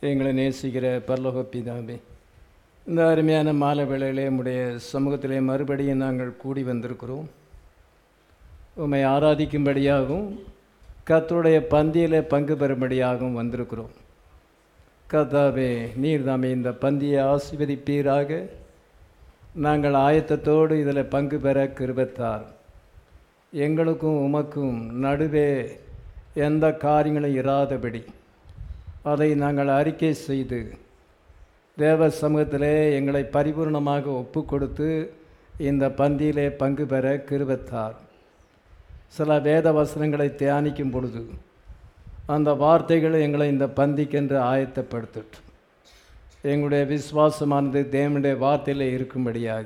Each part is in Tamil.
எங்களை நேசிக்கிற பரலோக பிதாவே இந்த அருமையான மாலை வேளையிலே உம்முடைய சமூகத்திலே மறுபடியும் நாங்கள் கூடி வந்திருக்கிறோம் உம்மை ஆராதிக்கும்படியாகவும் கர்த்தருடைய பந்தியிலே பங்கு பெறும்படியாகவும் வந்திருக்கிறோம் கர்த்தாவே நீர் தாமே இந்த பந்தியை ஆசீர்வதிப்பீராக நாங்கள் ஆயத்தத்தோடு இதில் பங்கு பெற கிருபத்தார் எங்களுக்கும் உமக்கும் நடுவே எந்த காரியங்களும் இராதபடி அதை நாங்கள் அறிக்கை செய்து தேவ சமூகத்திலே எங்களை பரிபூர்ணமாக ஒப்பு கொடுத்து இந்த பந்தியிலே பங்கு பெற கிருபத்தார் சில வேத வசனங்களை தியானிக்கும் பொழுது அந்த வார்த்தைகள் எங்களை இந்த பந்திக்கென்று ஆயத்தப்படுத்திட்டு எங்களுடைய விசுவாசமானது தேவனுடைய வார்த்தையில் இருக்கும்படியாக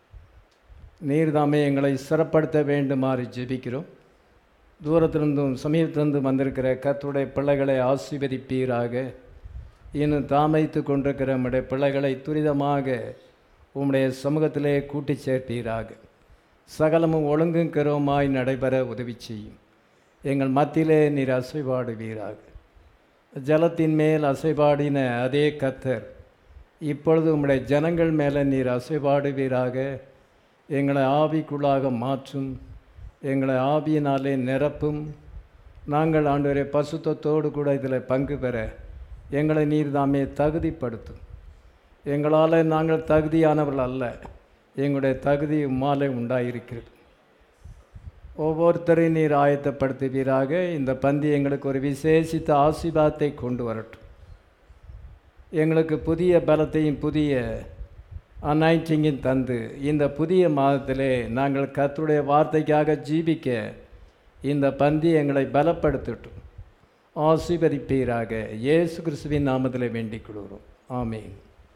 நீர்தாமே எங்களை சிறப்படுத்த வேண்டுமாறு ஜெபிக்கிறோம் தூரத்திலிருந்தும் சமீபத்திலிருந்தும் வந்திருக்கிற கர்த்தருடைய பிள்ளைகளை ஆசீர்வதிப்பீராக இன்னும் தாமைத்து கொண்டிருக்கிற நம்முடைய பிள்ளைகளை துரிதமாக உம்முடைய சமூகத்திலே கூட்டி சேர்ப்பீராக சகலமும் ஒழுங்கும் கருவமாய் நடைபெற உதவி செய்யும் எங்கள் மத்தியிலே நீர் அசைபாடுவீராக ஜலத்தின் மேல் அசைபாடின அதே கத்தர் இப்பொழுது உம்முடைய ஜனங்கள் மேலே நீர் அசைபாடுவீராக எங்களை ஆவிக்குள்ளாக மாற்றும் எங்களை ஆவியினாலே நிரப்பும் நாங்கள் ஆண்டவரை பசுத்தத்தோடு கூட இதில் பங்கு பெற எங்களை நீர் தாமே தகுதிப்படுத்தும் எங்களால் நாங்கள் தகுதியானவர்கள் அல்ல எங்களுடைய தகுதி உம்மாலே உண்டாயிருக்கிறது ஒவ்வொருத்தரையும் நீர் ஆயத்தப்படுத்துவீராக இந்த பந்தி எங்களுக்கு ஒரு விசேஷித்த ஆசீர்வாதத்தை கொண்டு வரட்டும் எங்களுக்கு புதிய பலத்தையும் புதிய அனாய்டிங்கும் தந்து இந்த புதிய மாதத்திலே நாங்கள் கர்த்தருடைய வார்த்தைக்காக ஜீவிக்க இந்த பந்தி எங்களை பலப்படுத்தட்டும் ஆசீர்வதிப்பீராக இயேசு கிறிஸ்துவின் நாமத்தில் வேண்டிக் கொள்கிறோம் ஆமீன்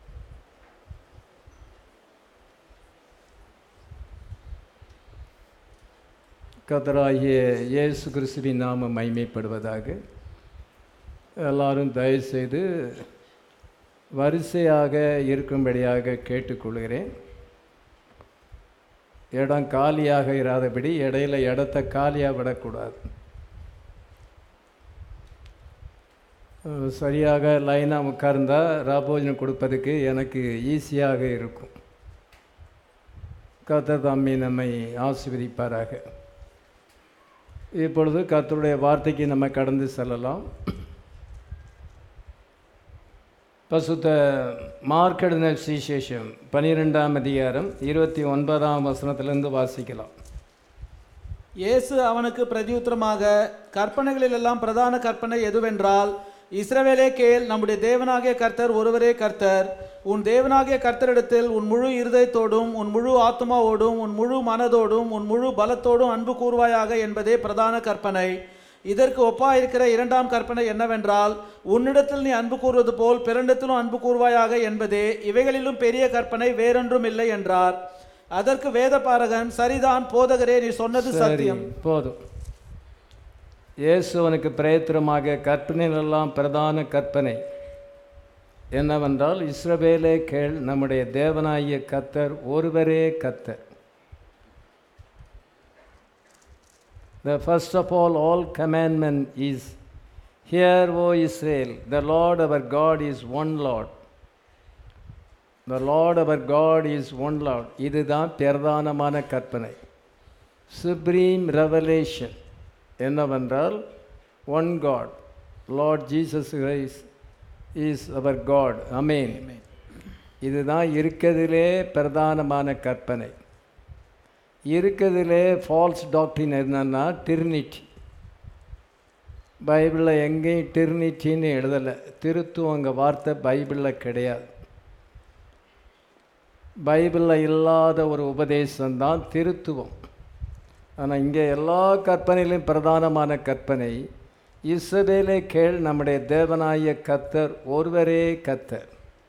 கத்தராகிய இயேசு கிறிஸ்துவின் நாமம் மைமைப்படுவதாக எல்லாரும் தயவுசெய்து வரிசையாக இருக்கும்படியாக கேட்டுக்கொள்கிறேன் இடம் காலியாக இராதபடி இடையில இடத்த காலியாக விடக்கூடாது அஹ் சரியாக லைனாக உட்கார்ந்தா ராபோஜனம் கொடுப்பதுக்கு எனக்கு ஈஸியாக இருக்கும் கர்த்தர் தம்மி நம்மை ஆசீர்வதிப்பாராக இப்பொழுது கர்த்தருடைய வார்த்தைக்கு நம்ம கடந்து செல்லலாம் பசுத்த மார்க்கெடுன சுவிசேஷம் பனிரெண்டாம் அதிகாரம் இருபத்தி ஒன்பதாம் வசனத்திலிருந்து வாசிக்கலாம் இயேசு அவனுக்கு பிரதியுத்தரமாக கற்பனைகளிலெல்லாம் பிரதான கற்பனை எதுவென்றால் இஸ்ரவேலே கேள் நம்முடைய தேவனாகிய கர்த்தர் ஒருவரே கர்த்தர் உன் தேவனாகிய கர்த்தரிடத்தில் உன் முழு இருதயத்தோடும் உன் முழு ஆத்மாவோடும் உன் முழு மனதோடும் உன் முழு பலத்தோடும் அன்பு கூர்வாயாக என்பதே பிரதான கற்பனை இதற்கு ஒப்பாயிருக்கிற இரண்டாம் கற்பனை என்னவென்றால் உன்னிடத்தில் நீ அன்பு கூறுவது போல் பிறனிடத்திலும் அன்பு கூர்வாயாக என்பதே இவைகளிலும் பெரிய கற்பனை வேறொன்றும் இல்லை என்றார் அதற்கு வேதபாரகன் சரிதான் போதகரே நீ சொன்னது சரி சத்தியம் போதும் இயேசுவனுக்கு பிரயத்திரமாக கற்பனைகளெல்லாம் பிரதான கற்பனை என்னவென்றால் இஸ்ரவேலே கேள் நம்முடைய தேவனாகிய கத்தர் ஒருவரே கத்தர் The first of all, all commandment is, Hear, O Israel, the Lord our God is one Lord. The Lord our God is one Lord. இதுதான் பிரதானமான கற்பனை சுப்ரீம் ரெவலேஷன் என்னவென்றால் one God Lord Jesus Christ is அவர் காட் அமேன் இதுதான் இருக்கிறதுலே பிரதானமான கற்பனை இருக்கிறதுலே ஃபால்ஸ் டாக்டரின் என்னன்னா டிர்னிட்டி பைபிளில் எங்கேயும் டிர்னிட்டின்னு எழுதலை திருத்துவங்க வார்த்தை பைபிளில் கிடையாது பைபிளில் இல்லாத ஒரு உபதேசம்தான் திருத்துவம் ஆனால் இங்கே எல்லா கற்பனையிலும் பிரதானமான கற்பனை இஸ்ரவேலே கேள் நம்முடைய தேவனாய கத்தர் ஒருவரே கத்தர்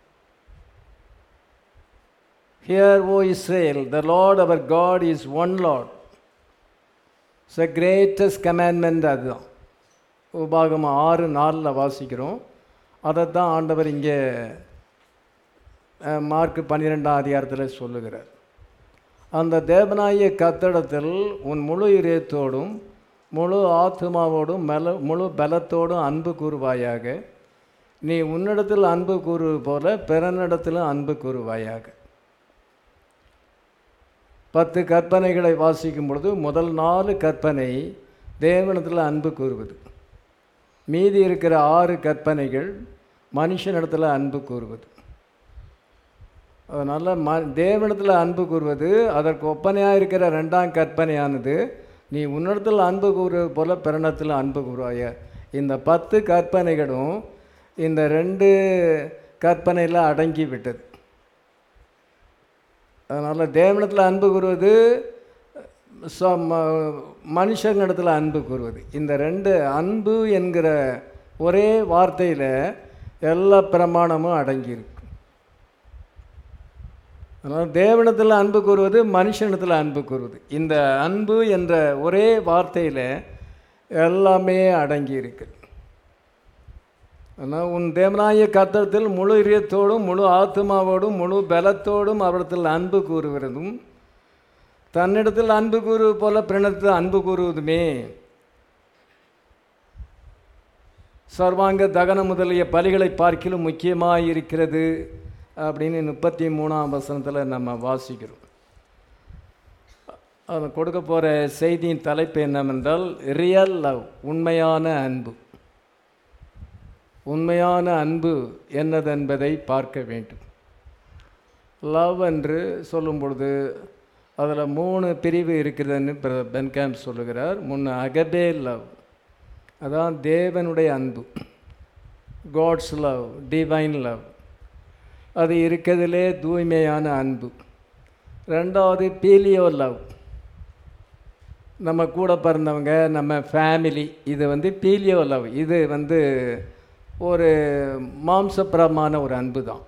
hear O Israel the Lord அவர் God is one Lord so greatest commandment அதுதான் உபாகமம் ஆறு நாலில் வாசிக்கிறோம் அதை தான் ஆண்டவர் இங்கே அஹ், மார்க் பன்னிரெண்டாம் அதிகாரத்தில் சொல்லுகிறார் அந்த தேவனாய கத்தடத்தில் உன் முழு இதயத்தோடும் முழு ஆத்மாவோடும் மெல முழு பலத்தோடும் அன்பு கூறுவாயாக நீ உன்னிடத்தில் அன்பு கூறுவது போல பிறனிடத்திலும் அன்பு கூறுவாயாக பத்து கற்பனைகளை வாசிக்கும் பொழுது முதல் நாலு கற்பனை தேவனிடத்தில் அன்பு கூறுவது மீதி இருக்கிற ஆறு கற்பனைகள் மனுஷனிடத்தில் அன்பு கூறுவது அதனால் ம தேவனிடத்தில் அன்பு கூறுவது அதற்கு ஒப்பனையாக இருக்கிற ரெண்டாம் கற்பனையானது நீ உன்னிடத்தில் அன்பு கூறுவது போல பிறனத்தில் அன்பு கூறுவாய இந்த பத்து கற்பனைகளும் இந்த ரெண்டு கற்பனையில் அடங்கி விட்டது அதனால் தேவனத்தில் அன்பு கூறுவது ச- ம- மனுஷங்களிடத்தில் அன்பு கூறுவது இந்த ரெண்டு அன்பு என்கிற ஒரே வார்த்தையில் எல்லா பிரமாணமும் அடங்கியிருக்கு அதனால் தேவனிடத்தில் அன்பு கூறுவது மனுஷனிடத்தில் அன்பு கூறுவது இந்த அன்பு என்ற ஒரே வார்த்தையில் எல்லாமே அடங்கி இருக்கு ஆனால் உன் தேவனாய கர்த்தத்தில் முழு இதயத்தோடும் முழு ஆத்மாவோடும் முழு பலத்தோடும் அவரிடத்தில் அன்பு கூறுகிறதும் தன்னிடத்தில் அன்பு கூறுவது போல பிறனிடத்தில் அன்பு கூறுவதுமே சர்வாங்க தகன முதலிய பலிகளை பார்க்கிலும் முக்கியமாக இருக்கிறது அப்படின்னு முப்பத்தி மூணாம் வசனத்தில் நம்ம வாசிக்கிறோம் அது கொடுக்க போகிற செய்தியின் தலைப்பு என்னவென்றால் ரியல் லவ் உண்மையான அன்பு உண்மையான அன்பு என்னதென்பதை பார்க்க வேண்டும் லவ் என்று சொல்லும் பொழுது அதில் மூணு பிரிவு இருக்கிறதுன்னு பிர- பென்காம் சொல்லுகிறார் முன்ன அகபே லவ் அதான் தேவனுடைய அன்பு காட்ஸ் லவ் டிவைன் லவ் அது இருக்கிறதுலே தூய்மையான அன்பு ரெண்டாவது பீலியோ லவ் நம்ம கூட பிறந்தவங்க நம்ம ஃபேமிலி இது வந்து பீலியோ லவ் இது வந்து ஒரு மாம்சபரமான ஒரு அன்பு தான்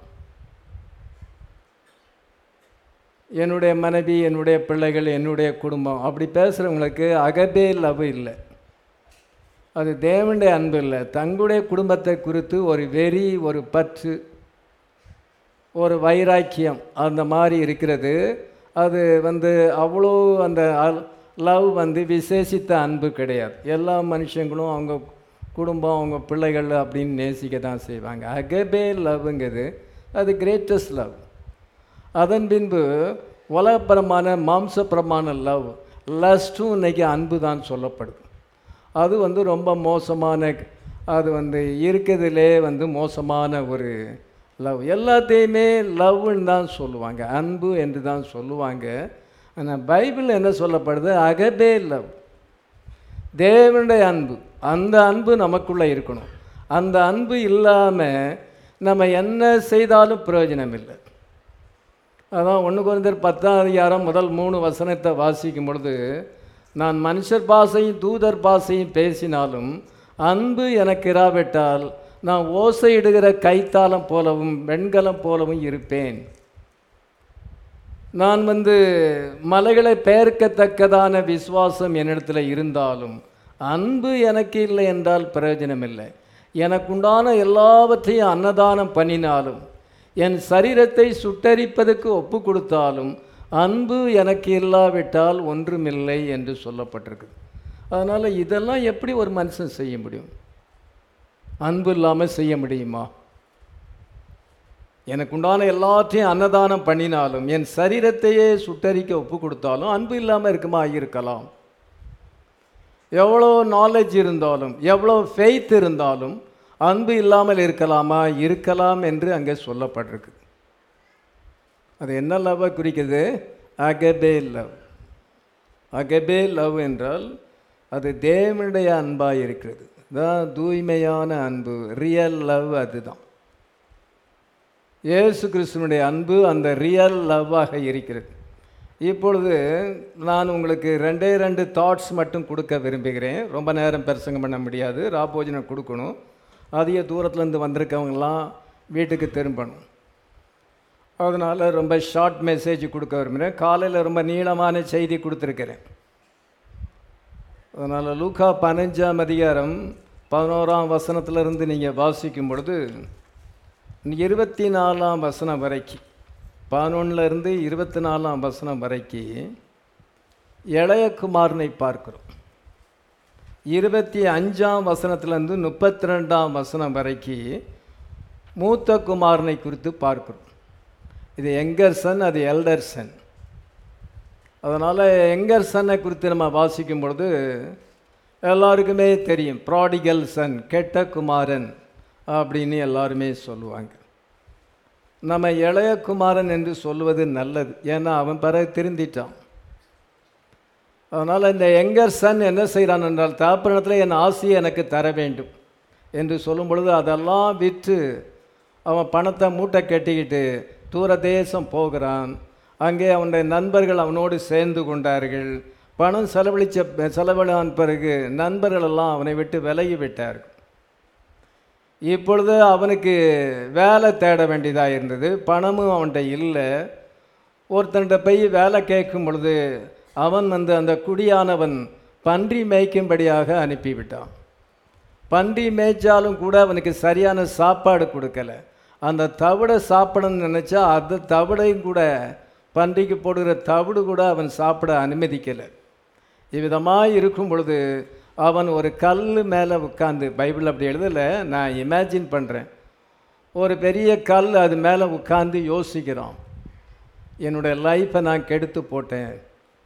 என்னுடைய மனைவி என்னுடைய பிள்ளைகள் என்னுடைய குடும்பம் அப்படி பேசுகிறவங்களுக்கு அகபே லவ் இல்லை அது தேவனுடைய அன்பு இல்லை தங்களுடைய குடும்பத்தை குறித்து ஒரு வெறி ஒரு பற்று ஒரு வைராக்கியம் அந்த மாதிரி இருக்கிறது அது வந்து அவ்வளோ அந்த லவ் வந்து விசேஷித்த அன்பு கிடையாது எல்லா மனுஷங்களும் அவங்க குடும்பம் அவங்க பிள்ளைகள் அப்படின்னு நேசிக்க தான் செய்வாங்க அகபே லவ்ங்கிறது அது கிரேட்டஸ்ட் லவ் அதன் பின்பு உலகப்பரமான மாம்சபரமான லவ் லஸ்ட்டும் இன்னைக்கு அன்பு தான் சொல்லப்படுது அது வந்து ரொம்ப மோசமான அது வந்து இருக்கிறதுலே வந்து மோசமான ஒரு லவ் எல்லாத்தையுமே லவ்னு தான் சொல்லுவாங்க அன்பு என்று தான் சொல்லுவாங்க ஆனால் பைபிள் என்ன சொல்லப்படுது அகபே லவ் தேவனுடைய அன்பு அந்த அன்பு நமக்குள்ளே இருக்கணும் அந்த அன்பு இல்லாமல் நம்ம என்ன செய்தாலும் பிரயோஜனம் இல்லை அதான் ஒன்று குறைந்தர் பத்தாம் அதிகாரம் முதல் மூணு வசனத்தை வாசிக்கும் பொழுது நான் மனுஷர் பாசையும் தூதர் பாசையும் பேசினாலும் அன்பு எனக்கு இராவிட்டால் நான் ஓசையிடுகிற கைத்தாளம் போலவும் வெண்கலம் போலவும் இருப்பேன் நான் வந்து மலைகளை பெயர்க்கத்தக்கதான விசுவாசம் என்னிடத்தில் இருந்தாலும் அன்பு எனக்கு இல்லை என்றால் பிரயோஜனம் இல்லை எனக்குண்டான எல்லாவற்றையும் அன்னதானம் பண்ணினாலும் என் சரீரத்தை சுட்டரிப்பதற்கு ஒப்பு கொடுத்தாலும் அன்பு எனக்கு இல்லாவிட்டால் ஒன்றுமில்லை என்று சொல்லப்பட்டிருக்கு அதனால் இதெல்லாம் எப்படி ஒரு மனுஷன் செய்ய முடியும் அன்பு இல்லாமல் செய்ய முடியுமா எனக்கு உண்டான எல்லாத்தையும் அன்னதானம் பண்ணினாலும் என் சரீரத்தையே சுட்டரிக்க ஒப்பு கொடுத்தாலும் அன்பு இல்லாமல் இருக்குமா இருக்கலாம் எவ்வளோ நாலேஜ் இருந்தாலும் எவ்வளோ ஃபெய்த் இருந்தாலும் அன்பு இல்லாமல் இருக்கலாமா இருக்கலாம் என்று அங்கே சொல்லப்பட்டிருக்கு அது என்ன லவ்வை குறிக்குது அகபே லவ் அகபே லவ் என்றால் அது தேவனுடைய அன்பாக இருக்கிறது தான் தூய்மையான அன்பு ரியல் லவ் அதுதான் இயேசு கிறிஸ்துவனுடைய அன்பு அந்த ரியல் லவ்வாக இருக்கிறது இப்பொழுது நான் உங்களுக்கு ரெண்டே ரெண்டு தாட்ஸ் மட்டும் கொடுக்க விரும்புகிறேன் ரொம்ப நேரம் பிரசங்கம் பண்ண முடியாது ராபோஜனம் கொடுக்கணும் அதிக தூரத்துலேருந்து வந்திருக்கவங்கலாம் வீட்டுக்கு திரும்பணும் அதனால் ரொம்ப ஷார்ட் மெசேஜ் கொடுக்க விரும்புகிறேன் காலையில் ரொம்ப நீளமான செய்தி கொடுத்துருக்கிறேன் அதனால் லூக்கா பதினஞ்சாம் அதிகாரம் பதினோராம் வசனத்திலிருந்து நீங்கள் வாசிக்கும் பொழுது இருபத்தி நாலாம் வசனம் வரைக்கும் பதினொன்னுலேருந்து இருபத்தி நாலாம் வசனம் வரைக்கும் இளையகுமாரனை பார்க்கிறோம் இருபத்தி அஞ்சாம் வசனத்துலேருந்து முப்பத்தி ரெண்டாம் வசனம் வரைக்கும் மூத்த குமாரனை குறித்து பார்க்கிறோம் இது எங்கர் சன் அது எல்டர் சன் அதனால் எங்கர் சன்னை குறித்து நம்ம வாசிக்கும் பொழுது எல்லாருக்குமே தெரியும் ப்ராடிகல் சன் கெட்ட குமாரன் அப்படின்னு எல்லாருமே சொல்லுவாங்க நம்ம இளைய குமாரன் என்று சொல்லுவது நல்லது ஏன்னா அவன் பிறகு திருந்திட்டான் அதனால் இந்த எங்கர் சன் என்ன செய்கிறான் என்றால் தாப்பனத்தில் என் ஆசையை எனக்கு தர வேண்டும் என்று சொல்லும் பொழுது அதெல்லாம் விற்று அவன் பணத்தை மூட்டை கட்டிக்கிட்டு தூர தேசம் போகிறான் அங்கே அவனுடைய நண்பர்கள் அவனோடு சேர்ந்து கொண்டார்கள் பணம் செலவழித்த செலவிடான் பிறகு நண்பர்கள் எல்லாம் அவனை விட்டு விலகி விட்டார்கள் இப்பொழுது அவனுக்கு வேலை தேட வேண்டியதாக இருந்தது பணமும் அவன்கிட்ட இல்லை ஒருத்தன்கிட்ட போய் வேலை கேட்கும் பொழுது அவன் வந்து அந்த குடியானவன் பன்றி மேய்க்கும்படியாக அனுப்பிவிட்டான் பன்றி மேய்ச்சாலும் கூட அவனுக்கு சரியான சாப்பாடு கொடுக்கல அந்த தவிடை சாப்பிடணும்னு நினச்சா அந்த தவிடையும் கூட பன்றிக்கு போடுகிற தவிடு கூட அவன் சாப்பிட அனுமதிக்கலை இவ்விதமாக இருக்கும் பொழுது அவன் ஒரு கல் மேலே உட்காந்து பைபிள் அப்படி எழுதலை நான் இமேஜின் பண்ணுறேன் ஒரு பெரிய கல் அது மேலே உட்காந்து யோசிக்கிறான் என்னுடைய லைஃப்பை நான் கெடுத்து போட்டேன்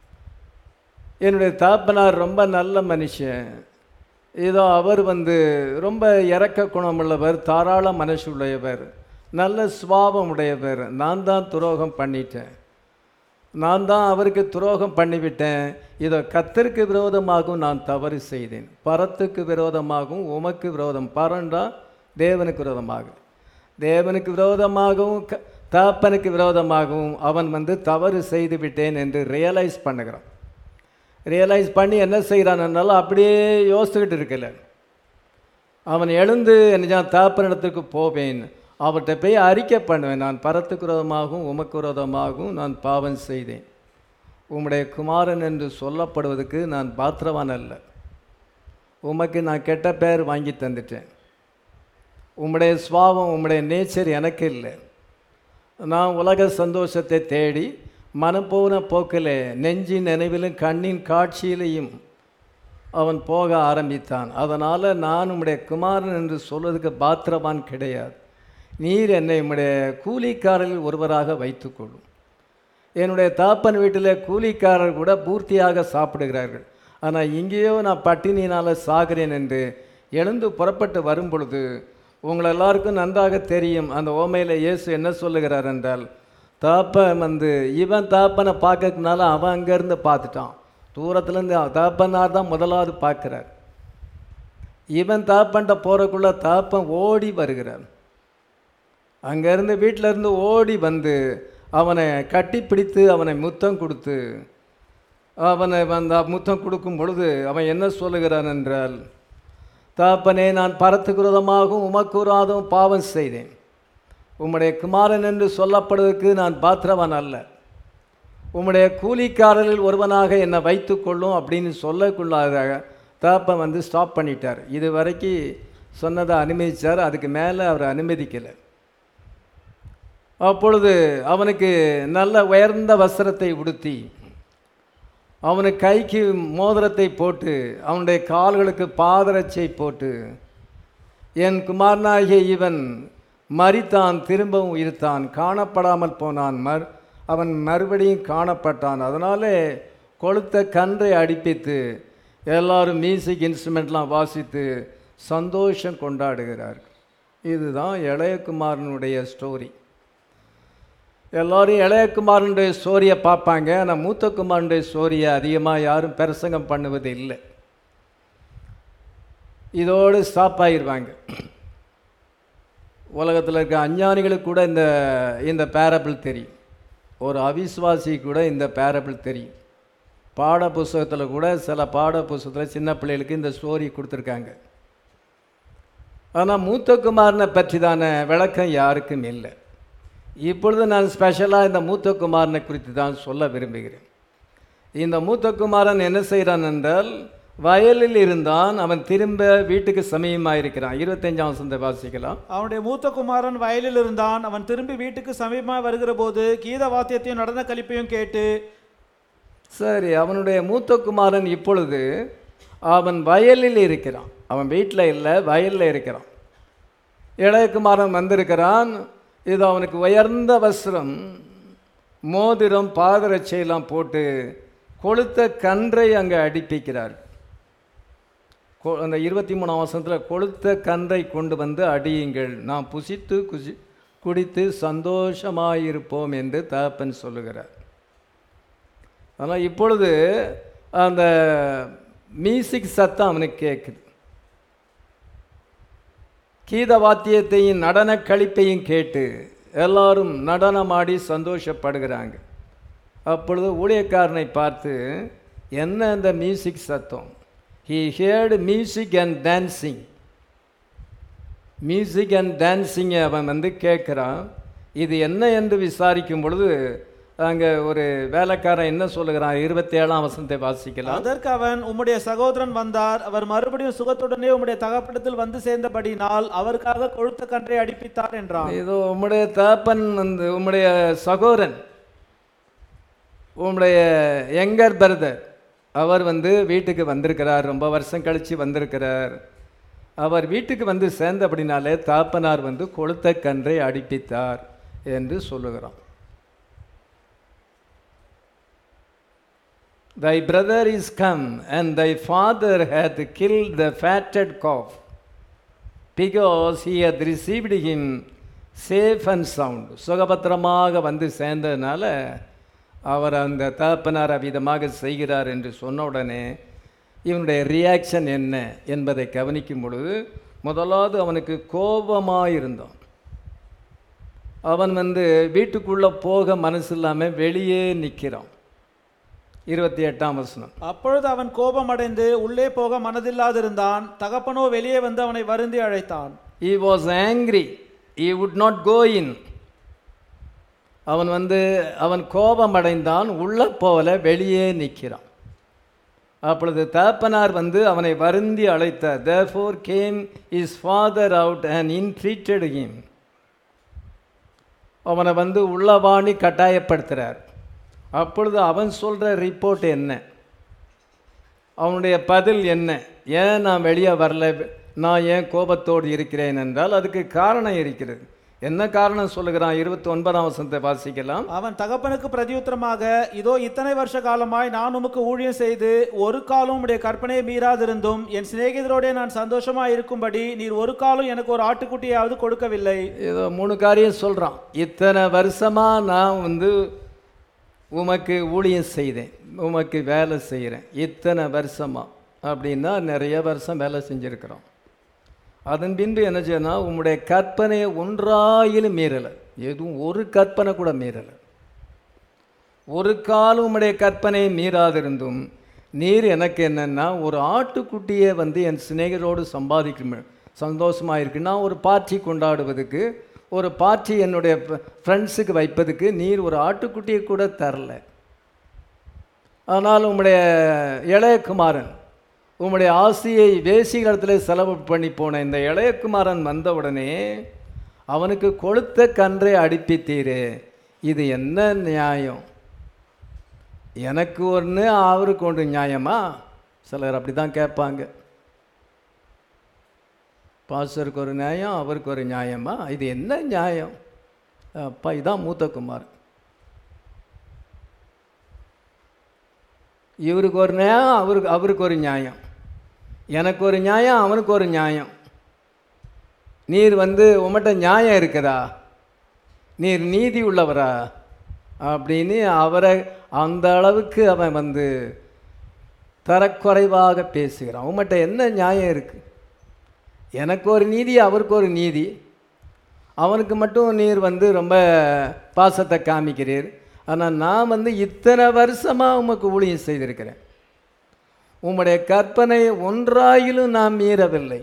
என்னுடைய தாப்பனார் ரொம்ப நல்ல மனுஷன் ஏதோ அவர் வந்து ரொம்ப இறக்க குணமுள்ளவர் தாராள மனசு உடையவர் நல்ல சுவாபம் உடையவர் நான் தான் துரோகம் பண்ணிட்டேன் நான் தான் அவருக்கு துரோகம் பண்ணிவிட்டேன் இதோ கத்தருக்கு விரோதமாகவும் நான் தவறு செய்தேன் பரத்துக்கு விரோதமாகவும் உமக்கு விரோதம் பரண்டா தேவனுக்கு விரோதமாக தேவனுக்கு விரோதமாகவும் க தாப்பனுக்கு விரோதமாகவும் அவன் வந்து தவறு செய்து விட்டேன் என்று ரியலைஸ் பண்ணுகிறான் ரியலைஸ் பண்ணி என்ன செய்கிறான்னாலும் அப்படியே யோசிச்சுக்கிட்டு இருக்கல அவன் எழுந்து என்ன தாப்பனிடத்துக்கு போவேன் அவர்கிட்ட போய் அறிக்கை பண்ணுவேன் நான் பரத்துக்கு விரோதமாகவும் உமக்கு விரோதமாகவும் நான் பாவம் செய்தேன் உம்முடைய குமாரன் என்று சொல்லப்படுவதற்கு நான் பாத்திரவான் அல்ல உமக்கு நான் கெட்ட பேர் வாங்கி தந்துட்டேன் உம்முடைய சுவாபம் உம்முடைய நேச்சர் எனக்கு இல்லை நான் உலக சந்தோஷத்தை தேடி மனம் போன போக்கில் நெஞ்சின் நினைவிலும் கண்ணின் காட்சியிலையும் அவன் போக ஆரம்பித்தான் அதனால் நான் உம்முடைய குமாரன் என்று சொல்வதற்கு பாத்திரவான் கிடையாது நீர் என்னை உம்முடைய கூலிக்காரரில் ஒருவராக வைத்துக்கொள்ளும் என்னுடைய தாப்பன் வீட்டில் கூலிக்காரர் கூட பூர்த்தியாக சாப்பிடுகிறார்கள் ஆனால் இங்கேயோ நான் பட்டினியினால் சாகிறேன் என்று எழுந்து புறப்பட்டு வரும் பொழுது உங்கள் எல்லாருக்கும் நன்றாக தெரியும் அந்த ஓமையில் இயேசு என்ன சொல்லுகிறார் என்றால் தாப்பன் வந்து இவன் தாப்பனை பார்க்கறதுனால அவன் அங்கேருந்து பார்த்துட்டான் தூரத்துலேருந்து தாப்பனார் தான் முதலாவது பார்க்குறார் இவன் தாப்பன்ட்ட போகிறக்குள்ள தாப்பன் ஓடி வருகிறார் அங்கேருந்து வீட்டிலேருந்து ஓடி வந்து அவனை கட்டி பிடித்து அவனை முத்தம் கொடுத்து அவனை வந்த முத்தம் கொடுக்கும் பொழுது அவன் என்ன சொல்லுகிறான் என்றால் தாப்பனே நான் பரத்துக்கு விரோதமாகவும் உமக்கு விரோதம் பாவம் செய்தேன் உம்முடைய குமாரன் என்று சொல்லப்படுவதற்கு நான் பாத்திரவன் அல்ல உம்முடைய கூலிக்காரரில் ஒருவனாக என்னை வைத்துக்கொள்ளும் அப்படின்னு சொல்லக்குள்ளாக தாப்பன் வந்து ஸ்டாப் பண்ணிட்டார் இது வரைக்கும் சொன்னதை அனுமதித்தார் அதுக்கு மேலே அவர் அனுமதிக்கலை அப்பொழுது அவனுக்கு நல்ல உயர்ந்த வஸ்திரத்தை உடுத்தி அவனுக்கு கைக்கு மோதிரத்தை போட்டு அவனுடைய கால்களுக்கு பாதரட்சை போட்டு என் குமாரனாகிய இவன் மரித்தான் திரும்பவும் உயிர்த்தான் காணப்படாமல் போனான் மர் அவன் மறுபடியும் காணப்பட்டான் அதனாலே கொளுத்த கன்றை அடிப்பித்து எல்லாரும் மியூசிக் இன்ஸ்ட்ருமெண்ட்லாம் வாசித்து சந்தோஷம் கொண்டாடுகிறார்கள் இதுதான் இளையகுமாரனுடைய ஸ்டோரி எல்லோரும் இளையகுமாரனுடைய ஸ்டோரியை பார்ப்பாங்க ஆனால் மூத்த குமாரனுடைய ஸ்டோரியை அதிகமாக யாரும் பிரசங்கம் பண்ணுவது இல்லை இதோடு ஸ்டாப் ஆகிடுவாங்க உலகத்தில் இருக்க அஞ்ஞானிகளுக்கு கூட இந்த இந்த பேரபிள் தெரியும் ஒரு அவிஸ்வாசி கூட இந்த பேரபிள் தெரியும் பாட புஸ்தகத்தில் கூட சில பாட புஸ்தகத்தில் சின்ன பிள்ளைகளுக்கு இந்த ஸ்டோரி கொடுத்துருக்காங்க ஆனால் மூத்த குமாரனை பற்றிதான விளக்கம் யாருக்கும் இல்லை இப்பொழுது நான் ஸ்பெஷலாக இந்த மூத்த குமாரனை குறித்து தான் சொல்ல விரும்புகிறேன் இந்த மூத்த குமாரன் என்ன செய்கிறான் என்றால் வயலில் இருந்தான் அவன் திரும்ப வீட்டுக்கு சமயமாக இருக்கிறான் இருபத்தஞ்சாம் வசந்த வாசிக்கலாம் அவனுடைய மூத்த குமாரன் வயலில் இருந்தான் அவன் திரும்பி வீட்டுக்கு சமீபமாக வருகிற போது கீத வாத்தியத்தையும் நடன கலிப்பையும் கேட்டு சரி அவனுடைய மூத்த குமாரன் இப்பொழுது அவன் வயலில் இருக்கிறான் அவன் வீட்டில் இல்லை வயலில் இருக்கிறான் இளையகுமாரன் வந்திருக்கிறான் இது அவனுக்கு உயர்ந்த வஸ்திரம் மோதிரம் பாதரட்சையெல்லாம் போட்டு கொளுத்த கன்றை அங்கே அடிப்பிக்கிறார் கொ- அந்த இருபத்தி மூணாம் வருஷத்தில் கொளுத்த கன்றை கொண்டு வந்து அடியுங்கள் நாம் புசித்து குசி குடித்து சந்தோஷமாயிருப்போம் என்று தகப்பன் சொல்லுகிறார் ஆனால் இப்பொழுது அந்த மியூசிக் சத்தம் அவனுக்கு கேட்குது கீத வாத்தியத்தையும் நடன கழிப்பையும் கேட்டு எல்லாரும் நடனமாடி சந்தோஷப்படுகிறாங்க அப்பொழுது ஊழியக்காரனை பார்த்து என்ன அந்த மியூசிக் சத்தம் he heard music and dancing music and டான்சிங்கை அவன் வந்து கேட்குறான் இது என்ன என்று விசாரிக்கும் பொழுது அங்கே ஒரு வேலைக்காரன் என்ன சொல்லுகிறான் இருபத்தி ஏழாம் வசனத்தை வாசிக்கலாம் அதற்கு அவன் உம்முடைய சகோதரன் வந்தார் அவர் மறுபடியும் சுகத்துடனே உம்முடைய தகப்படத்தில் வந்து சேர்ந்தபடினால் அவருக்காக கொழுத்த கன்றை அடிப்பித்தார் என்றான் இதோ உம்முடைய தகப்பன் வந்து உம்முடைய சகோதரன் உம்முடைய யங்கர் பிரதர் அவர் வந்து வீட்டுக்கு வந்திருக்கிறார் ரொம்ப வருஷம் கழித்து வந்திருக்கிறார் அவர் வீட்டுக்கு வந்து சேர்ந்தபடினாலே தாப்பனார் வந்து கொளுத்த கன்றை அடிப்பித்தார் என்று சொல்லுகிறான் Thy brother is come, and thy father hath killed the fatted calf, because he hath received him safe and sound. சுகபத்திரமாக வந்து சேர்ந்ததுனால அவர் அந்த தகப்பனார் அவ்விதமாக செய்கிறார் என்று சொன்ன உடனே இவனுடைய ரியாக்ஷன் என்ன என்பதை கவனிக்கும் பொழுது முதலாவது அவனுக்கு கோபமாக இருந்தான் அவன் வந்து வீட்டுக்குள்ளே போக மனசு இல்லாமல் வெளியே நிற்கிறான் இருபத்தி எட்டாம் வசனம் அப்பொழுது அவன் கோபமடைந்து உள்ளே போக மனதில்லாதிருந்தான் தகப்பனோ வெளியே வந்து அவனை வருந்தி அழைத்தான் he was angry he would not go in அவன் வந்து அவன் கோபமடைந்தான் உள்ள போல வெளியே நிற்கிறான் அப்பொழுது தகப்பனார் வந்து அவனை வருந்தி அழைத்தார் therefore came his father out and entreated him அவனை வந்து உள்ளவாணி கட்டாயப்படுத்துகிறார் அப்பொழுது அவன் சொல்கிற ரிப்போர்ட் என்ன அவனுடைய பதில் என்ன ஏன் நான் வெளியே வரல நான் ஏன் கோபத்தோடு இருக்கிறேன் என்றால் அதுக்கு காரணம் இருக்கிறது என்ன காரணம் சொல்லுகிறான் இருபத்தி ஒன்பதாம் வசனத்தை வாசிக்கலாம் அவன் தகப்பனுக்கு பிரதியுத்தரமாக இதோ இத்தனை வருஷ காலமாய் நான் உமக்கு ஊழியம் செய்து ஒரு காலம் உடைய கற்பனையை மீறாதிருந்தும் என் சிநேகிதரோடே நான் சந்தோஷமா இருக்கும்படி நீர் ஒரு காலம் எனக்கு ஒரு ஆட்டுக்குட்டியாவது கொடுக்கவில்லை ஏதோ மூணு காரியம் சொல்கிறான் இத்தனை வருஷமாக நான் வந்து உமக்கு ஊழியம் செய்தேன் உமக்கு வேலை செய்கிறேன் இத்தனை வருஷமாக அப்படின்னா நிறைய வருஷம் வேலை செஞ்சுருக்கிறோம் அதன் பின்பு என்ன செய்யணும் உம்முடைய கற்பனையை ஒன்றாயிலும் மீறலை எதுவும் ஒரு கற்பனை கூட மீறலை ஒரு காலம் உம்முடைய கற்பனையை மீறாதிருந்தும் நீர் எனக்கு என்னன்னா ஒரு ஆட்டுக்குட்டியை வந்து என் சிநேகரோடு சம்பாதிக்கணும் சந்தோஷமாக இருக்கு நான் ஒரு பார்ட்டி கொண்டாடுவதுக்கு ஒரு பார்ட்டி என்னுடைய ஃப்ரெண்ட்ஸுக்கு வைப்பதுக்கு நீர் ஒரு ஆட்டுக்குட்டியை கூட தரல ஆனால் உம்முடைய இளையகுமாரன் உம்முடைய ஆசையை வேசிகளத்தில் செலவு பண்ணி போன இந்த இளையகுமாரன் வந்தவுடனே அவனுக்கு கொளுத்த கன்றை அடிப்பித்தீரே இது என்ன நியாயம் எனக்கு ஒன்று அவருக்கு ஒன்று நியாயமா சிலர் அப்படி தான் கேட்பாங்க பாஸ்டருக்கு ஒரு நியாயம் அவருக்கு ஒரு நியாயமா இது என்ன நியாயம் அப்பா இதான் மூத்தகுமார் இவருக்கு ஒரு நியாயம் அவருக்கு அவருக்கு ஒரு நியாயம் எனக்கு ஒரு நியாயம் அவனுக்கு ஒரு நியாயம் நீர் வந்து உமட்ட நியாயம் இருக்குதா நீர் நீதி உள்ளவரா அப்படின்னு அவரை அந்த அளவுக்கு அவன் வந்து தரக்குறைவாக பேசுகிறான் உமட்ட என்ன நியாயம் இருக்குது எனக்கு ஒரு நீதி அவருக்கு ஒரு நீதி அவனுக்கு மட்டும் நீர் வந்து ரொம்ப பாசத்தை காமிக்கிறீர் ஆனால் நான் வந்து இத்தனை வருஷமாக உமக்கு ஊழியம் செய்திருக்கிறேன் உம்முடைய கற்பனை ஒன்றாயிலும் நான் மீறவில்லை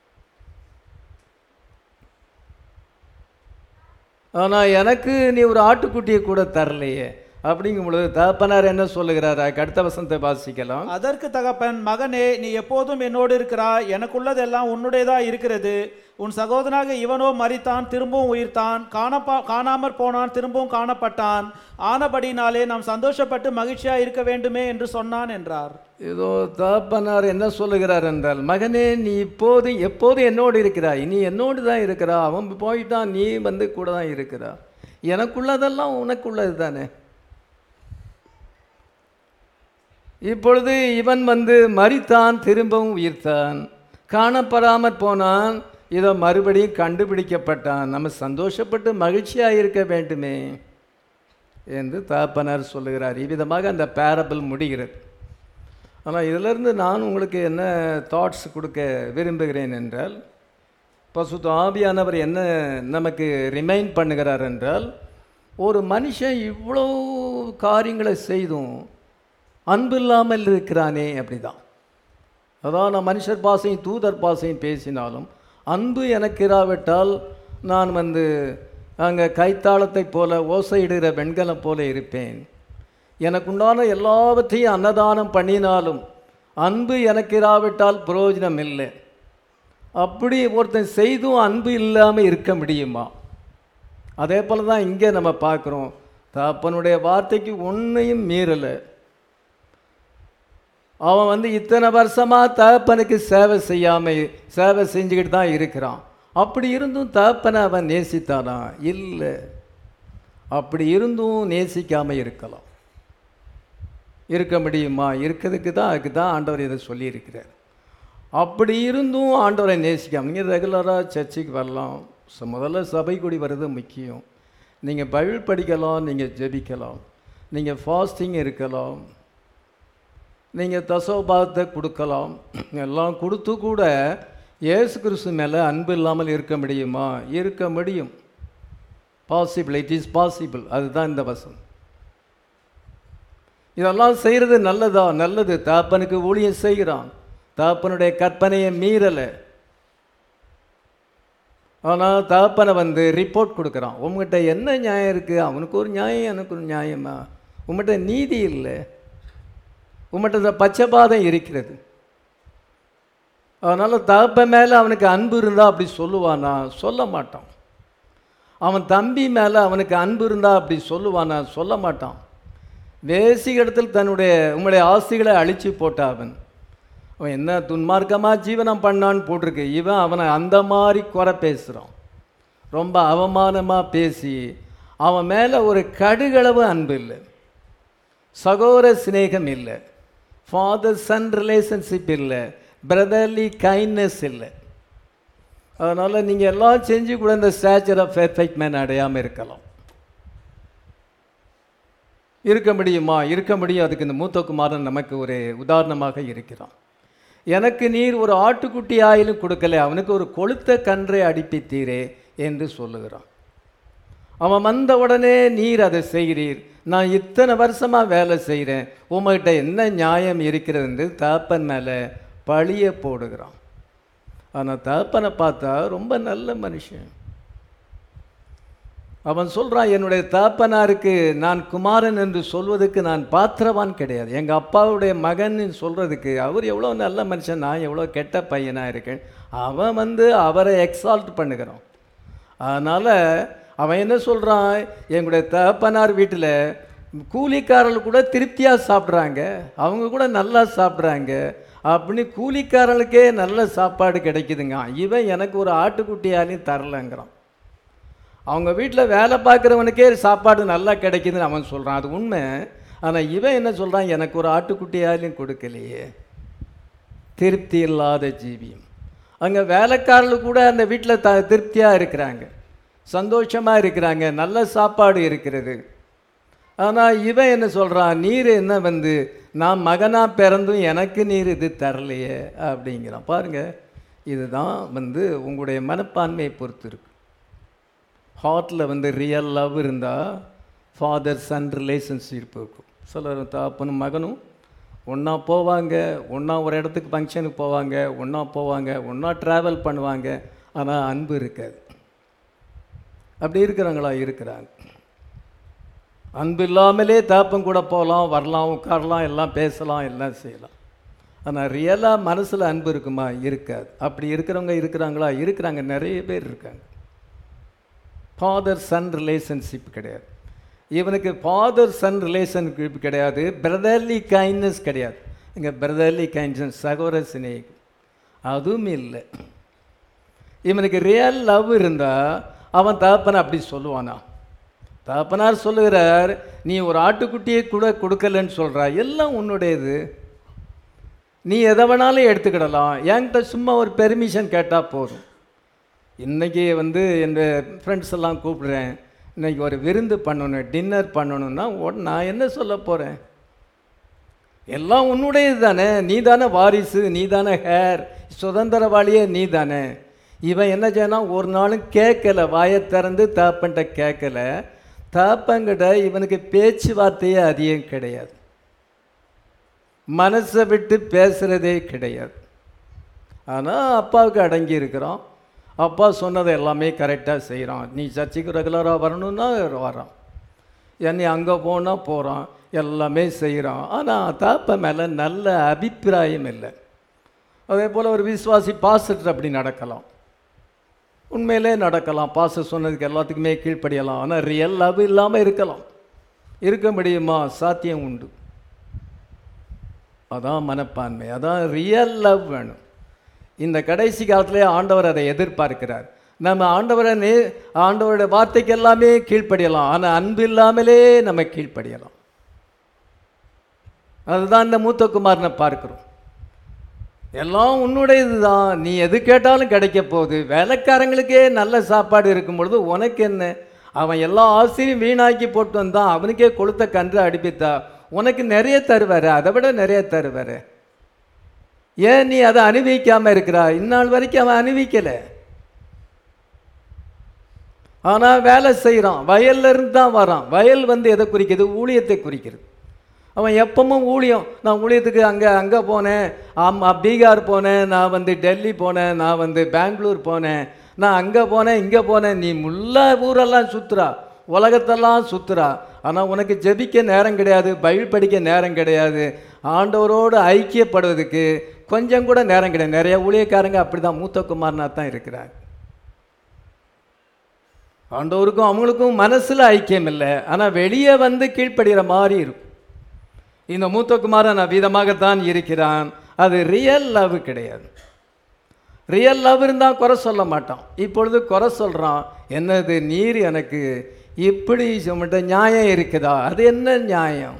ஆனால் எனக்கு நீ ஒரு ஆட்டுக்குட்டியை கூட தரலையே அப்படிங்கும் பொழுது தகப்பனார் என்ன சொல்லுகிறார் அதுக்கு அடுத்த வசனத்தை வாசிக்கலாம் அதற்கு தகப்பன் மகனே நீ எப்போதும் என்னோடு இருக்கிறாய் எனக்குள்ளதெல்லாம் உன்னுடையதா இருக்கிறது உன் சகோதரனாக இவனோ மரித்தான் திரும்பவும் உயிர்த்தான் காணப்பா காணாமற் போனான் திரும்பவும் காணப்பட்டான் ஆனபடினாலே நாம் சந்தோஷப்பட்டு மகிழ்ச்சியா இருக்க வேண்டுமே என்று சொன்னான் என்றார் ஏதோ தகப்பனார் என்ன சொல்லுகிறார் என்றால் மகனே நீ இப்போது எப்போதும் என்னோடு இருக்கிறாய் நீ என்னோடு தான் இருக்கிறா அவன் போயிட்டான் நீ வந்து கூட தான் இருக்கிறா எனக்குள்ளதெல்லாம் உனக்குள்ளது தானே இப்பொழுது இவன் வந்து மரித்தான் திரும்பவும் உயிர்த்தான் காணப்படாமற் போனான் இதோ மறுபடியும் கண்டுபிடிக்கப்பட்டான் நம்ம சந்தோஷப்பட்டு மகிழ்ச்சியாக இருக்க வேண்டுமே என்று தாப்பனார் சொல்லுகிறார் இவ்விதமாக அந்த பேரபிள் முடிகிறது ஆனால் இதிலிருந்து நான் உங்களுக்கு என்ன தாட்ஸ் கொடுக்க விரும்புகிறேன் என்றால் பசுத்த ஆவியானவர் என்ன நமக்கு ரிமைண்ட் பண்ணுகிறார் என்றால் ஒரு மனுஷன் இவ்வளோ காரியங்களை செய்தும் அன்பு இல்லாமல் இருக்கிறானே அப்படிதான் அதான் நான் மனுஷர் பாசையும் தூதர் பாசையும் பேசினாலும் அன்பு எனக்கு இராவிட்டால் நான் வந்து அங்கே கைத்தாளத்தைப் போல ஓசையிடுகிற வெண்கலம் போல இருப்பேன் எனக்குண்டான எல்லாவற்றையும் அன்னதானம் பண்ணினாலும் அன்பு எனக்கு இராவிட்டால் பிரயோஜனம் இல்லை அப்படி ஒருத்தன் செய்தும் அன்பு இல்லாமல் இருக்க முடியுமா அதே போல தான் இங்கே நம்ம பார்க்குறோம் தப்பனுடைய வார்த்தைக்கு ஒன்றையும் மீறலை அவன் வந்து இத்தனை வருஷமாக தகப்பனுக்கு சேவை செய்யாமல் சேவை செஞ்சுக்கிட்டு தான் இருக்கிறான் அப்படி இருந்தும் தகப்பனை அவன் நேசித்தானா இல்லை அப்படி இருந்தும் நேசிக்காமல் இருக்கலாம் இருக்க முடியுமா இருக்கிறதுக்கு தான் அதுக்கு தான் ஆண்டவர் இதை சொல்லியிருக்கிறார் அப்படி இருந்தும் ஆண்டவரை நேசிக்காம நீங்கள் ரெகுலராக சர்ச்சுக்கு வரலாம் ஸோ முதல்ல சபை கூடி வர்றது முக்கியம் நீங்கள் பைபிள் படிக்கலாம் நீங்கள் ஜெபிக்கலாம் நீங்கள் ஃபாஸ்டிங் இருக்கலாம் நீங்கள் தசோபாகத்தை கொடுக்கலாம் எல்லாம் கொடுத்து கூட இயேசு கிறிஸ்து மேலே அன்பு இல்லாமல் இருக்க முடியுமா இருக்க முடியும் பாசிபிள் இட் இஸ் பாசிபிள் அதுதான் இந்த வசம் இதெல்லாம் செய்கிறது நல்லதா நல்லது தாப்பனுக்கு ஊழியம் செய்கிறான் தாப்பனுடைய கற்பனையை மீறலை ஆனால் தாப்பனை வந்து ரிப்போர்ட் கொடுக்குறான் உங்ககிட்ட என்ன நியாயம் இருக்குது அவனுக்கு ஒரு நியாயம் எனக்கு ஒரு நியாயமா உங்கள்கிட்ட நீதி இல்லை உங்கள்கிட்ட பச்சைபாதம் இருக்கிறது அதனால் தகப்பன் மேலே அவனுக்கு அன்பு இருந்தால் அப்படி சொல்லுவானா சொல்ல மாட்டான் அவன் தம்பி மேலே அவனுக்கு அன்பு இருந்தால் அப்படி சொல்லுவானா சொல்ல மாட்டான் வேசி இடத்தில் தன்னுடைய உங்களுடைய ஆசைகளை அழித்து போட்ட அவன் அவன் என்ன துன்மார்க்கமாக ஜீவனம் பண்ணான்னு போட்டிருக்கு இவன் அவனை அந்த மாதிரி குறை பேசுகிறான் ரொம்ப அவமானமாக பேசி அவன் மேலே ஒரு கடுகளவு அன்பு இல்லை சகோதர சிநேகம் இல்லை ஃபாதர் சன் ரிலேஷன்ஷிப் இல்லை பிரதர்லி கைண்ட்னஸ் இல்லை அதனால் நீங்கள் எல்லாம் செஞ்சு கூட இந்த ஸ்டாச்சர் ஆஃப் பெர்ஃபெக்ட் மேன் அடையாமல் இருக்கலாம் இருக்க முடியுமா இருக்க முடியும் அதுக்கு இந்த மூத்த குமாரன் நமக்கு ஒரு உதாரணமாக இருக்கிறான் எனக்கு நீர் ஒரு ஆட்டுக்குட்டி ஆயிலும் கொடுக்கல அவனுக்கு ஒரு கொளுத்த கன்றை அடிப்பித்தீரே என்று சொல்லுகிறான் அவன் வந்த உடனே நீர் அதை செய்கிறீர் நான் இத்தனை வருஷமாக வேலை செய்கிறேன் உங்கள்கிட்ட என்ன நியாயம் இருக்கிறது என்று தாப்பன் மேலே பழிய போடுகிறான் ஆனால் தாப்பனை பார்த்தா ரொம்ப நல்ல மனுஷன் அவன் சொல்கிறான் என்னுடைய தாப்பனாருக்கு நான் குமாரன் என்று சொல்வதற்கு நான் பாத்திரவான் கிடையாது எங்கள் அப்பாவுடைய மகன் சொல்கிறதுக்கு அவர் எவ்வளோ நல்ல மனுஷன் நான் எவ்வளோ கெட்ட பையனாக இருக்கேன் அவன் வந்து அவரை எக்ஸால்ட் பண்ணுகிறான் அதனால் அவன் என்ன சொல்கிறான் எங்களுடைய தகப்பனார் வீட்டில் கூலிக்காரர்கள் கூட திருப்தியாக சாப்பிட்றாங்க அவங்க கூட நல்லா சாப்பிட்றாங்க அப்படின்னு கூலிக்காரர்களுக்கே நல்ல சாப்பாடு கிடைக்குதுங்க இவன் எனக்கு ஒரு ஆட்டுக்குட்டியாலையும் தரலைங்கிறான் அவங்க வீட்டில் வேலை பார்க்குறவனுக்கே சாப்பாடு நல்லா கிடைக்குதுன்னு அவன் சொல்கிறான் அது உண்மை ஆனால் இவன் என்ன சொல்கிறான் எனக்கு ஒரு ஆட்டுக்குட்டியாலையும் கொடுக்கலையே திருப்தி இல்லாத ஜீவியம் அங்கே வேலைக்காரர்கள் கூட அந்த வீட்டில் த திருப்தியாக இருக்கிறாங்க சந்தோஷமாக இருக்கிறாங்க நல்ல சாப்பாடு இருக்கிறது ஆனால் இவன் என்ன சொல்கிறான் நீர் என்ன வந்து நான் மகனாக பிறந்தும் எனக்கு நீர் இது தரலையே அப்படிங்கிறான் பாருங்கள் இதுதான் வந்து உங்களுடைய மனப்பான்மையை பொறுத்து இருக்கு ஹார்ட்டில் வந்து ரியல் லவ் இருந்தால் ஃபாதர் சன் ரிலேஷன்ஷிப் இருக்கும் சிலர் தாப்பனும் மகனும் ஒன்றா போவாங்க ஒன்றா ஒரு இடத்துக்கு ஃபங்க்ஷனுக்கு போவாங்க ஒன்றா போவாங்க ஒன்றா ட்ராவல் பண்ணுவாங்க ஆனால் அன்பு இருக்காது அப்படி இருக்கிறாங்களா இருக்கிறாங்க அன்பு இல்லாமலே தாப்பம் கூட போகலாம் வரலாம் உட்காரலாம் எல்லாம் பேசலாம் எல்லாம் செய்யலாம் ஆனால் ரியலாக மனசில் அன்பு இருக்குமா இருக்காது அப்படி இருக்கிறவங்க இருக்கிறாங்களா இருக்கிறாங்க நிறைய பேர் இருக்காங்க ஃபாதர் சன் ரிலேஷன்ஷிப் கிடையாது இவனுக்கு ஃபாதர் சன் ரிலேஷன்ஷிப் கிடையாது பிரதர்லி கைண்ட்னஸ் கிடையாது இங்கே பிரதர்லி கைண்ட்ஸ் சகோதர சிநேகம் அதுவும் இல்லை இவனுக்கு ரியல் லவ் இருந்தால் அவன் தகப்பனை அப்படி சொல்லுவானா தகப்பனார் சொல்லுகிறார் நீ ஒரு ஆட்டுக்குட்டியை கூட கொடுக்கலன்னு சொல்கிறா எல்லாம் உன்னுடையது நீ எதை வேணாலும் எடுத்துக்கிடலாம் என்கிட்ட சும்மா ஒரு பெர்மிஷன் கேட்டால் போதும் இன்றைக்கி வந்து என் ஃப்ரெண்ட்ஸ் எல்லாம் கூப்பிடுறேன் இன்னைக்கு ஒரு விருந்து பண்ணணும் டின்னர் பண்ணணும்னா உடனே நான் என்ன சொல்ல போகிறேன் எல்லாம் உன்னுடையது தானே நீ தானே வாரிசு நீ தானே ஹேர் சுதந்திரவாளியே நீ தானே இவன் என்ன செய்யணும் ஒரு நாளும் கேட்கல வாயை திறந்து தாப்பன்ட்ட கேட்கல தாப்பங்கிட்ட இவனுக்கு பேச்சுவார்த்தையே அதிகம் கிடையாது மனசை விட்டு பேசுகிறதே கிடையாது ஆனால் அப்பாவுக்கு அடங்கி இருக்கிறோம் அப்பா சொன்னதை எல்லாமே கரெக்டாக செய்கிறான் நீ சர்ச்சுக்கு ரெகுலராக வரணும்னா வரான் என்னை அங்கே போனால் போகிறான் எல்லாமே செய்கிறான் ஆனால் தாப்ப மேலே நல்ல அபிப்பிராயம் இல்லை அதே போல் ஒரு விசுவாசி பாஸ்டர் அப்படி நடக்கலாம் உண்மையிலே நடக்கலாம் பாச சொன்னதுக்கு எல்லாத்துக்குமே கீழ்ப்படியலாம் ஆனால் ரியல் லவ் இல்லாமல் இருக்கலாம் இருக்க முடியுமா சாத்தியம் உண்டு அதான் மனப்பான்மை அதான் ரியல் லவ் வேணும் இந்த கடைசி காலத்திலே ஆண்டவர் அதை எதிர்பார்க்கிறார் நம்ம ஆண்டவரை நே ஆண்டவருடைய வார்த்தைக்கு எல்லாமே கீழ்ப்படியலாம் ஆனால் அன்பு இல்லாமலே நம்ம கீழ்ப்படியலாம் அதுதான் இந்த மூத்த குமாரனை பார்க்கிறோம் எல்லாம் உன்னுடையது தான் நீ எது கேட்டாலும் கிடைக்க போகுது வேலைக்காரங்களுக்கே நல்ல சாப்பாடு இருக்கும் பொழுது உனக்கு என்ன அவன் எல்லா ஆசிரியும் வீணாக்கி போட்டு வந்தான் அவனுக்கே கொளுத்த கன்று அடிப்பித்தா உனக்கு நிறைய தருவார் அதை விட நிறைய தருவார் ஏன் நீ அதை அனுபவிக்காமல் இருக்கிறா இந்நாள் வரைக்கும் அவன் அனுபவிக்கலை ஆனால் வேலை செய்கிறான் வயல்ல இருந்து தான் வரான் வயல் வந்து எதை குறிக்கிறது ஊழியத்தை குறிக்கிறது அவன் எப்பவும் ஊழியம் நான் ஊழியத்துக்கு அங்கே அங்கே போனேன் ஆம் பீகார் போனேன் நான் வந்து டெல்லி போனேன் நான் வந்து பெங்களூர் போனேன் நான் அங்கே போனேன் இங்கே போனேன் நீ முல்லா ஊரெல்லாம் சுற்றுறா உலகத்தெல்லாம் சுற்றுறா ஆனால் உனக்கு ஜெபிக்க நேரம் கிடையாது பைபிள் படிக்க நேரம் கிடையாது ஆண்டவரோடு ஐக்கியப்படுவதற்கு கொஞ்சம் கூட நேரம் கிடையாது நிறைய ஊழியக்காரங்க அப்படி தான் மூத்த குமாரனா தான் இருக்கிறாங்க ஆண்டவருக்கும் அவங்களுக்கும் மனசில் ஐக்கியம் இல்லை ஆனால் வெளியே வந்து கீழ்ப்படுகிற மாதிரி இருக்கும் இந்த மூத்த குமாரன் அவ்விதமாகத்தான் இருக்கிறான் அது ரியல் லவ் கிடையாது ரியல் லவ் இருந்தால் குறை சொல்ல மாட்டான் இப்பொழுது குறை சொல்கிறான் என்னது நீர் எனக்கு இப்படி சொல்லிட்ட நியாயம் இருக்குதா அது என்ன நியாயம்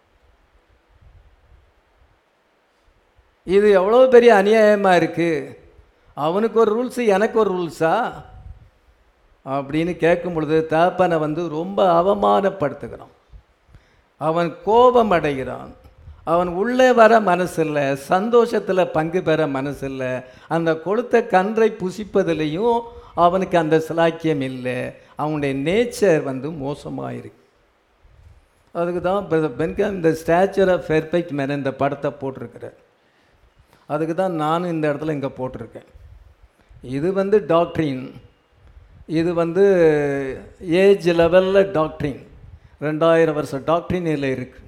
இது எவ்வளோ பெரிய அநியாயமாக இருக்குது அவனுக்கு ஒரு ரூல்ஸு எனக்கு ஒரு ரூல்ஸா அப்படின்னு கேட்கும் பொழுது தகப்பனை வந்து ரொம்ப அவமானப்படுத்துகிறான் அவன் கோபம் அடைகிறான் அவன் உள்ளே வர மனசில்லை சந்தோஷத்தில் பங்கு பெற மனசில்லை அந்த கொளுத்த கன்றை புசிப்பதிலையும் அவனுக்கு அந்த சிலாக்கியம் இல்லை அவனுடைய நேச்சர் வந்து மோசமாக இருக்கு அதுக்கு தான் பென்கம் இந்த ஸ்டாச்சர் ஆஃப் பெர்ஃபெக்ட் மேன் இந்த படத்தை போட்டிருக்கிறார் அதுக்கு தான் நானும் இந்த இடத்துல இங்கே போட்டிருக்கேன் இது வந்து டாக்ட்ரின் இது வந்து ஏஜ் லெவலில் டாக்ட்ரின் ரெண்டாயிரம் வருஷம் டாக்ட்ரின் இதில் இருக்குது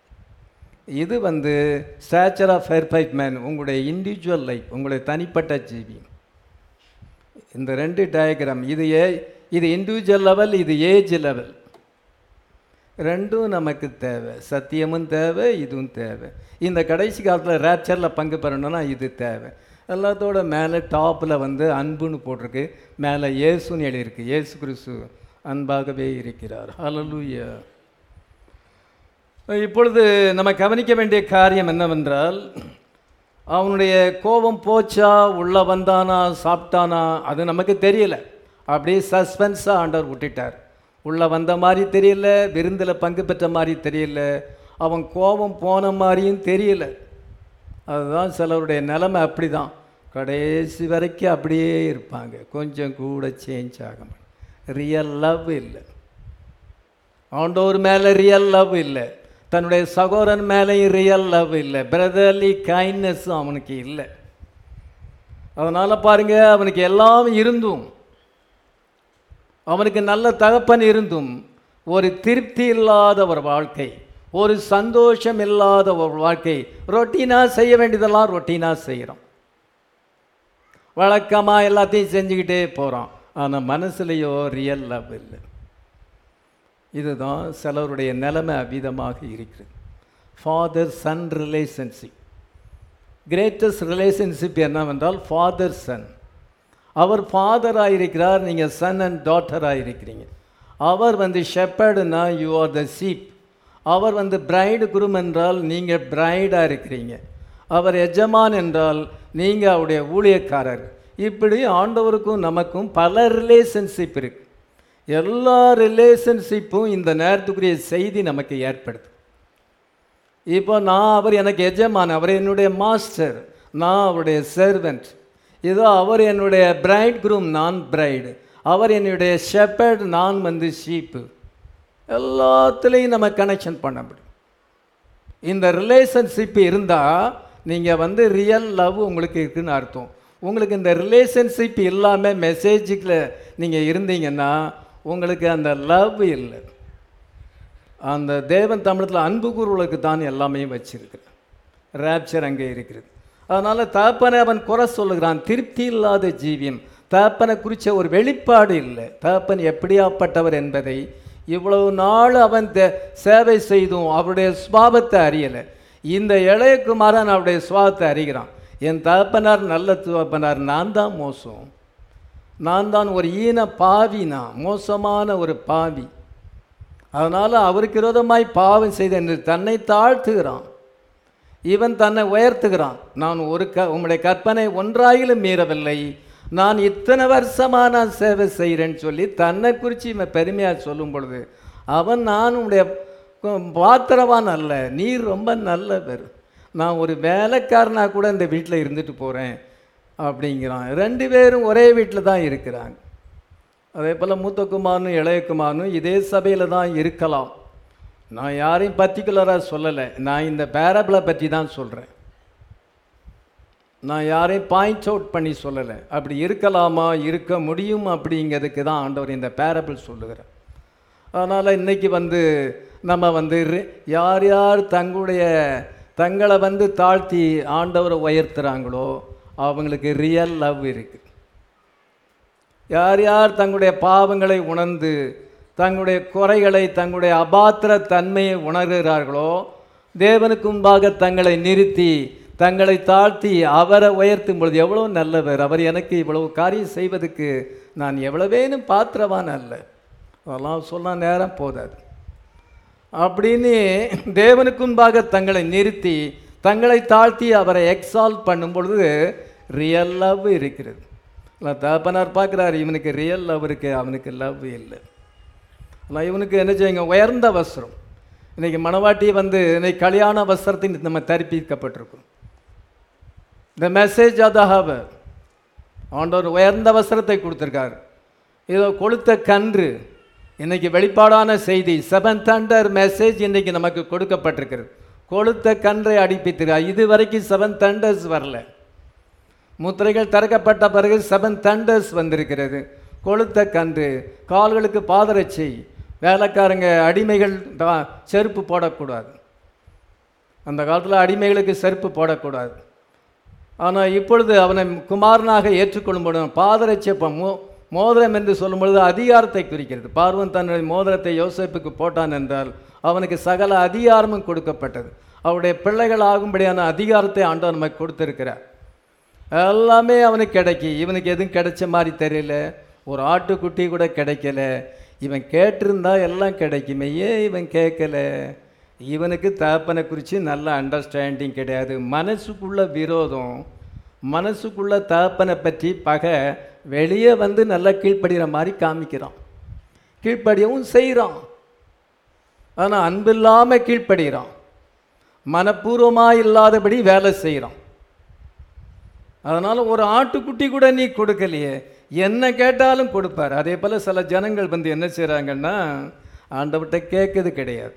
இது வந்து ஸ்டாச்சர் ஆஃப் பெர்ஃபெக்ட் மேன் உங்களுடைய இண்டிவிஜுவல் லைஃப் உங்களுடைய தனிப்பட்ட ஜீவி இந்த ரெண்டு டயக்ராம் இது ஏ இது இண்டிவிஜுவல் லெவல் இது ஏஜ் லெவல் ரெண்டும் நமக்கு தேவை சத்தியமும் தேவை இதுவும் தேவை இந்த கடைசி காலத்தில் ரேப்சரில் பங்கு பெறணும்னா இது தேவை எல்லாத்தோட மேலே டாப்பில் வந்து அன்புன்னு போட்டிருக்கு மேலே இயேசுன்னு எழுதியிருக்கு இயேசு கிறிஸ்து அன்பாகவே இருக்கிறார் ஹalleluya இப்பொழுது நம்ம கவனிக்க வேண்டிய காரியம் என்னவென்றால் அவனுடைய கோபம் போச்சா உள்ளே வந்தானா சாப்பிட்டானா அது நமக்கு தெரியல அப்படியே சஸ்பென்ஸாக ஆண்டவர் விட்டுட்டார் உள்ளே வந்த மாதிரி தெரியல விருந்தில் பங்கு பெற்ற மாதிரி தெரியல அவன் கோபம் போன மாதிரியும் தெரியல அதுதான் சிலருடைய நிலைமை அப்படி தான் கடைசி வரைக்கும் அப்படியே இருப்பாங்க கொஞ்சம் கூட சேஞ்ச் ஆக ரியல் லவ் இல்லை ஆண்டோர் மேலே ரியல் லவ் இல்லை தன்னுடைய சகோதரன் மேலேயும் ரியல் லவ் இல்லை பிரதர்லி கைண்ட்னஸும் அவனுக்கு இல்லை அதனால் பாருங்க அவனுக்கு எல்லாம் இருந்தும் அவனுக்கு நல்ல தகப்பன் இருந்தும் ஒரு திருப்தி இல்லாத ஒரு வாழ்க்கை ஒரு சந்தோஷம் இல்லாத ஒரு வாழ்க்கை ரொட்டீனாக செய்ய வேண்டியதெல்லாம் ரொட்டீனாக செய்கிறோம் வழக்கமாக எல்லாத்தையும் செஞ்சுக்கிட்டே போகிறோம் ஆனால் மனசுலேயோ ரியல் லவ் இல்லை இதுதான் சிலருடைய நிலைமை அவ்விதமாக இருக்கிறது father son relationship greatest relationship என்னவென்றால் ஃபாதர் சன் அவர் ஃபாதராக இருக்கிறார் நீங்கள் சன் அண்ட் டாட்டராக இருக்கிறீங்க அவர் வந்து ஷெப்பர்டுனா யூ ஆர் த சீப் அவர் வந்து பிரைடு குரும் என்றால் நீங்கள் பிரைடாக இருக்கிறீங்க அவர் எஜமான் என்றால் நீங்கள் அவருடைய ஊழியக்காரர் இப்படி ஆண்டவருக்கும் நமக்கும் பல ரிலேஷன்ஷிப் இருக்கு எல்லா ரிலேஷன்ஷிப்பும் இந்த நேரத்துக்குரிய செய்தி நமக்கு ஏற்படுது இப்போ நான் அவர் எனக்கு எஜமான் அவர் என்னுடைய மாஸ்டர் நான் அவருடைய சர்வெண்ட் இதோ அவர் என்னுடைய பிரைட் குரூம் நான் பிரைடு அவர் என்னுடைய ஷெப்பர்ட் நான் வந்து ஷீப்பு எல்லாத்துலேயும் நம்ம கனெக்ஷன் பண்ண முடியும் இந்த ரிலேஷன்ஷிப் இருந்தால் நீங்கள் வந்து ரியல் லவ் உங்களுக்கு இருக்குன்னு அர்த்தம் உங்களுக்கு இந்த ரிலேஷன்ஷிப் இல்லாமல் மெசேஜுக்கில் நீங்கள் இருந்தீங்கன்னா உங்களுக்கு அந்த லவ் இல்லை அந்த தேவன் தமிழத்தில் அன்பு கூறுவலுக்கு தான் எல்லாமே வச்சிருக்கிறார் ரேப்சர் அங்கே இருக்கிறது அதனால் தகப்பனை அவன் குறை சொல்லுகிறான் திருப்தி இல்லாத ஜீவியம் தகப்பனை குறித்த ஒரு வெளிப்பாடு இல்லை தகப்பன் எப்படியாப்பட்டவர் என்பதை இவ்வளவு நாள் அவன் தே- சேவை செய்தும் அவருடைய சுபாவத்தை அறியலை இந்த இளையகுமாரன் அவருடைய சுபாவத்தை அறிகிறான் என் தகப்பனார் நல்ல தகப்பனார் நான் தான் மோசம் நான் தான் ஒரு ஈன பாவி நான் மோசமான ஒரு பாவி அதனால் அவருக்கு விரோதமாய் பாவம் செய்த என்று தன்னை தாழ்த்துகிறான் இவன் தன்னை உயர்த்துகிறான் நான் ஒரு க உம்முடைய கற்பனை ஒன்றாயிலும் மீறவில்லை நான் இத்தனை வருஷமாக நான் சேவை செய்கிறேன்னு சொல்லி தன்னை குறித்து இவன் பெருமையாக சொல்லும் பொழுது அவன் நான் உடைய பாத்திரவான் அல்ல நீ ரொம்ப நல்லவர் நான் ஒரு வேலைக்காரனாக கூட இந்த வீட்டில் இருந்துட்டு போகிறேன் அப்படிங்கிறான் ரெண்டு பேரும் ஒரே வீட்டில் தான் இருக்கிறாங்க அதே போல் மூத்த குமாரனும் இளைய குமாரனும் இதே சபையில் தான் இருக்கலாம் நான் யாரையும் பர்டிகுலராக சொல்லலை நான் இந்த பேரபிளை பற்றி தான் சொல்கிறேன் நான் யாரையும் பாயிண்ட் அவுட் பண்ணி சொல்லலை அப்படி இருக்கலாமா இருக்க முடியும் அப்படிங்கிறதுக்கு தான் ஆண்டவர் இந்த பேரபிள் சொல்லுகிறார் அதனால் இன்னைக்கு வந்து நம்ம வந்து ரி- யார் யார் தங்களுடைய தங்களை வந்து தாழ்த்தி ஆண்டவரை உயர்த்துறாங்களோ அவங்களுக்கு ரியல் லவ் இருக்குது யார் யார் தங்களுடைய பாவங்களை உணர்ந்து தங்களுடைய குறைகளை தங்களுடைய அபாத்திர தன்மையை உணர்கிறார்களோ தேவனுக்கு முன்பாக தங்களை நிறுத்தி தங்களை தாழ்த்தி அவரை உயர்த்தும் பொழுது எவ்வளோ நல்லவர் அவர் எனக்கு இவ்வளவு காரியம் செய்வதற்கு நான் எவ்வளவேனும் பாத்திரவான் அல்ல அதெல்லாம் சொல்ல நேரம் போதாது அப்படின்னு தேவனுக்கு முன்பாக தங்களை நிறுத்தி தங்களை தாழ்த்தி அவரை எக்ஸால்ட் பண்ணும் பொழுது ரியல் லவ் இருக்கிறது ஆனால் தகப்பனார் பார்க்குறாரு இவனுக்கு ரியல் லவ் இருக்கு அவனுக்கு லவ் இல்லை ஆனால் இவனுக்கு என்ன செய்யுங்க உயர்ந்த வஸ்திரம் இன்னைக்கு மணவாட்டி வந்து இன்னைக்கு கல்யாண வஸ்திரத்தை நம்ம தரிப்பிக்கப்பட்டிருக்கோம் the message of the hour ஆண்டவர் உயர்ந்த வஸ்திரத்தை கொடுத்துருக்காரு இதோ கொளுத்த கன்று இன்னைக்கு வெளிப்பாடான செய்தி செவன் தண்டர் மெசேஜ் இன்னைக்கு நமக்கு கொடுக்கப்பட்டிருக்கிறது கொளுத்த கன்றை அடிப்பித்திருக்கார் இது வரைக்கும் செவன் தண்டர்ஸ் வரல முத்திரைகள் திறக்கப்பட்ட பிறகு செவன் தண்டர்ஸ் வந்திருக்கிறது கொளுத்த கன்று கால்களுக்கு பாதரட்சை வேலைக்காரங்க அடிமைகள் தான் செருப்பு போடக்கூடாது அந்த காலத்தில் அடிமைகளுக்கு செருப்பு போடக்கூடாது ஆனால் இப்பொழுது அவனை குமாரனாக ஏற்றுக்கொள்ளும்போது பாதரட்சை ப- மோ மோதிரம் என்று சொல்லும் பொழுது அதிகாரத்தை குறிக்கிறது பார்வன் தன்னுடைய மோதிரத்தை யோசேப்புக்கு போட்டான் என்றால் அவனுக்கு சகல அதிகாரமும் கொடுக்கப்பட்டது அவருடைய பிள்ளைகள் ஆகும்படியான அதிகாரத்தை ஆண்டவர் நமக்கு கொடுத்திருக்கிறார் எல்லாமே அவனுக்கு கிடைக்கி இவனுக்கு எதுவும் கிடைச்ச மாதிரி தெரியல ஒரு ஆட்டுக்குட்டி கூட கிடைக்கல இவன் கேட்டிருந்தா எல்லாம் கிடைக்குமே ஏன் இவன் கேட்கல இவனுக்கு தகப்பனை குறித்து நல்ல அண்டர்ஸ்டாண்டிங் கிடையாது மனசுக்குள்ள விரோதம் மனசுக்குள்ள தகப்பனை பற்றி பகை வெளியே வந்து நல்லா கீழ்ப்படுகிற மாதிரி காமிக்கிறான் கீழ்ப்படியவும் செய்கிறான் ஆனால் அன்பில்லாமல் கீழ்ப்படுகிறான் மனப்பூர்வமாக இல்லாதபடி வேலை செய்கிறான் அதனால் ஒரு ஆட்டுக்குட்டி கூட நீ கொடுக்கலையே என்ன கேட்டாலும் கொடுப்பார் அதே போல் சில ஜனங்கள் வந்து என்ன செய்கிறாங்கன்னா ஆண்டவர்கிட்ட கேட்குது கிடையாது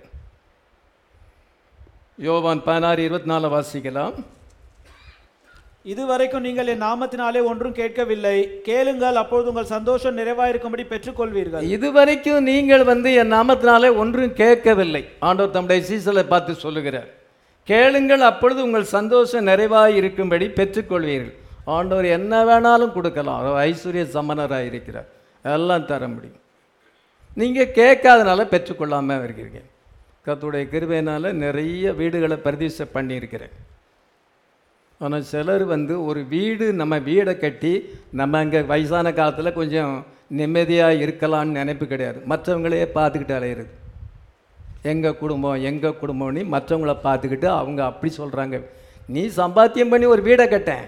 யோவான் பதினாறு இருபத்தி நாலு வாசிக்கலாம் இதுவரைக்கும் நீங்கள் என் நாமத்தினாலே ஒன்றும் கேட்கவில்லை கேளுங்கள் அப்பொழுது உங்கள் சந்தோஷம் நிறைவாயிருக்கும்படி பெற்றுக்கொள்வீர்கள் இதுவரைக்கும் நீங்கள் வந்து என் நாமத்தினாலே ஒன்றும் கேட்கவில்லை ஆண்டவர் தம்முடைய சீசலை பார்த்து சொல்லுகிறார் கேளுங்கள் அப்பொழுது உங்கள் சந்தோஷம் நிறைவாக இருக்கும்படி பெற்றுக்கொள்வீர்கள் ஆண்டவர் என்ன வேணாலும் கொடுக்கலாம் அவர் ஐஸ்வர்ய சமணராக இருக்கிறார் எல்லாம் தர முடியும் நீங்கள் கேட்காதனால பெற்றுக்கொள்ளாமல் இருக்கிறீங்க கர்த்தருடைய கிருபையினால் நிறைய வீடுகளை பிரதிஷ்டை பண்ணியிருக்கிறேன் ஆனால் சிலர் வந்து ஒரு வீடு நம்ம வீடை கட்டி நம்ம அங்கே வயசான காலத்தில் கொஞ்சம் நிம்மதியாக இருக்கலாம்னு நினைப்பு கிடையாது மற்றவங்களே பார்த்துக்கிட்டு அலையிறது எங்கள் குடும்பம் எங்கள் குடும்பம்னு மற்றவங்கள பார்த்துக்கிட்டு அவங்க அப்படி சொல்கிறாங்க நீ சம்பாத்தியம் பண்ணி ஒரு வீடை கட்டேன்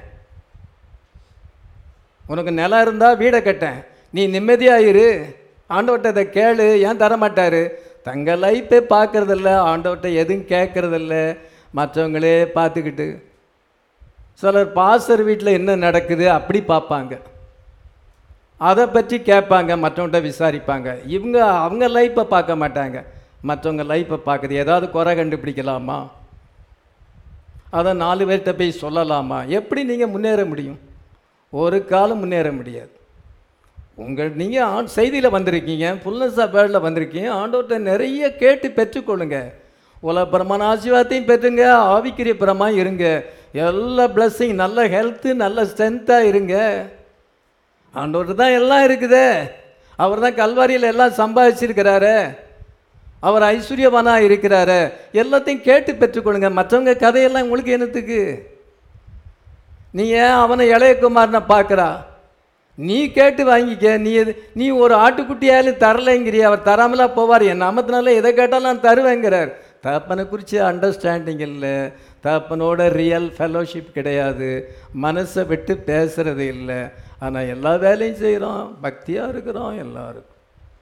உனக்கு நிலம் இருந்தால் வீடை கட்டேன் நீ நிம்மதியாக இரு ஆண்டவர்கிட்ட இதை கேளு ஏன் தர மாட்டாரு தங்க லைஃப்பே பார்க்கறதில்ல ஆண்டவர்கிட்ட எதுவும் கேட்கறதில்ல மற்றவங்களே பார்த்துக்கிட்டு சிலர் பாஸ்டர் வீட்டில் என்ன நடக்குது அப்படி பார்ப்பாங்க அதை பற்றி கேட்பாங்க மற்றவங்கள்ட்ட விசாரிப்பாங்க இவங்க அவங்க லைஃப்பை பார்க்க மாட்டாங்க மற்றவங்க லைஃப்பை பார்க்குது ஏதாவது குறை கண்டுபிடிக்கலாமா அதை நாலு பேர்கிட்ட போய் சொல்லலாமா எப்படி நீங்கள் முன்னேற முடியும் ஒரு காலம் முன்னேற முடியாது உங்கள் நீங்கள் ஆண் செய்தியில் வந்திருக்கீங்க ஃபுல்னஸ் ஆஃப் வேர்டில் வந்திருக்கீங்க ஆண்டவர்கிட்ட நிறைய கேட்டு பெற்றுக்கொள்ளுங்க உலகபரமான ஆசீர்வாதத்தையும் பெற்றுங்க ஆவிக்குரிய பரமாக இருங்க எல்லா blessing நல்ல ஹெல்த்து நல்ல ஸ்ட்ரென்த்தாக இருங்க ஆண்டவர்கிட்ட தான் எல்லாம் இருக்குதே அவர் தான் கல்வாரியில் எல்லாம் சம்பாதிச்சிருக்கிறாரு அவர் ஐஸ்வர்யவானாக இருக்கிறாரு எல்லாத்தையும் கேட்டு பெற்றுக்கொள்ளுங்க மற்றவங்க கதையெல்லாம் உங்களுக்கு என்னத்துக்கு நீ ஏன் அவனை இளையகுமாரனை பார்க்குறா நீ கேட்டு வாங்கிக்க நீ எது நீ ஒரு ஆட்டுக்குட்டியாலும் தரலைங்கிறிய அவர் தராமலா போவார் என் நாமத்தினால எதை கேட்டாலும் நான் தருவேங்கிறார் தகப்பனை குறித்து அண்டர்ஸ்டாண்டிங் இல்லை தகப்பனோட ரியல் ஃபெலோஷிப் கிடையாது மனசை விட்டு பேசுறது இல்லை ஆனால் எல்லா வேலையும் செய்கிறோம் பக்தியாக இருக்கிறோம் எல்லாருக்கும்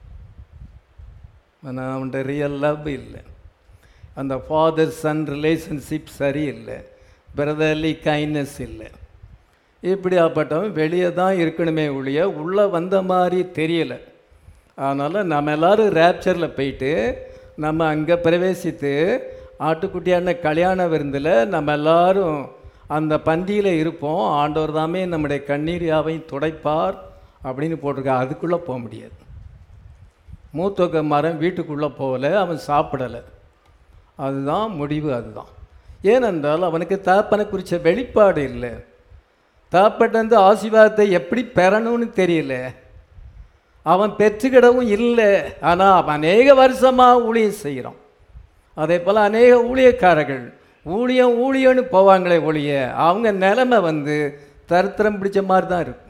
ஆனால் அவன்கிட்ட ரியல் லவ் இல்லை அந்த ஃபாதர் சன் ரிலேஷன்ஷிப் சரியில்லை பிரதர்லி கைண்ட்னஸ் இல்லை இப்படியாப்பட்டவன் வெளியே தான் இருக்கணுமே ஒழிய உள்ளே வந்த மாதிரி தெரியலை அதனால் நம்ம எல்லாரும் ரேப்சரில் போயிட்டு நம்ம அங்கே பிரவேசித்து ஆட்டுக்குட்டியான கல்யாண விருந்தில் நம்ம எல்லாரும் அந்த பந்தியில் இருப்போம் ஆண்டவர் தாமே நம்முடைய கண்ணீர் யாவையும் துடைப்பார் அப்படின்னு போட்டிருக்கா அதுக்குள்ளே போக முடியாது மூத்தொக்க மரம் வீட்டுக்குள்ளே போகல அவன் சாப்பிடலை அதுதான் முடிவு அதுதான் ஏனென்றால் அவனுக்கு தகப்பனை குறித்த வெளிப்பாடு இல்லை தகப்பட்டந்து ஆசீர்வாதத்தை எப்படி பெறணும்னு தெரியல அவன் பெற்றுக்கிடவும் இல்லை ஆனால் அவன் அநேக வருஷமாக ஊழியம் செய்கிறான் அதே போல் அநேக ஊழியக்காரர்கள் ஊழியம் ஊழியம்னு போவாங்களே ஒழிய அவங்க நிலைமை வந்து தரித்திரம் பிடிச்ச மாதிரி தான் இருக்கும்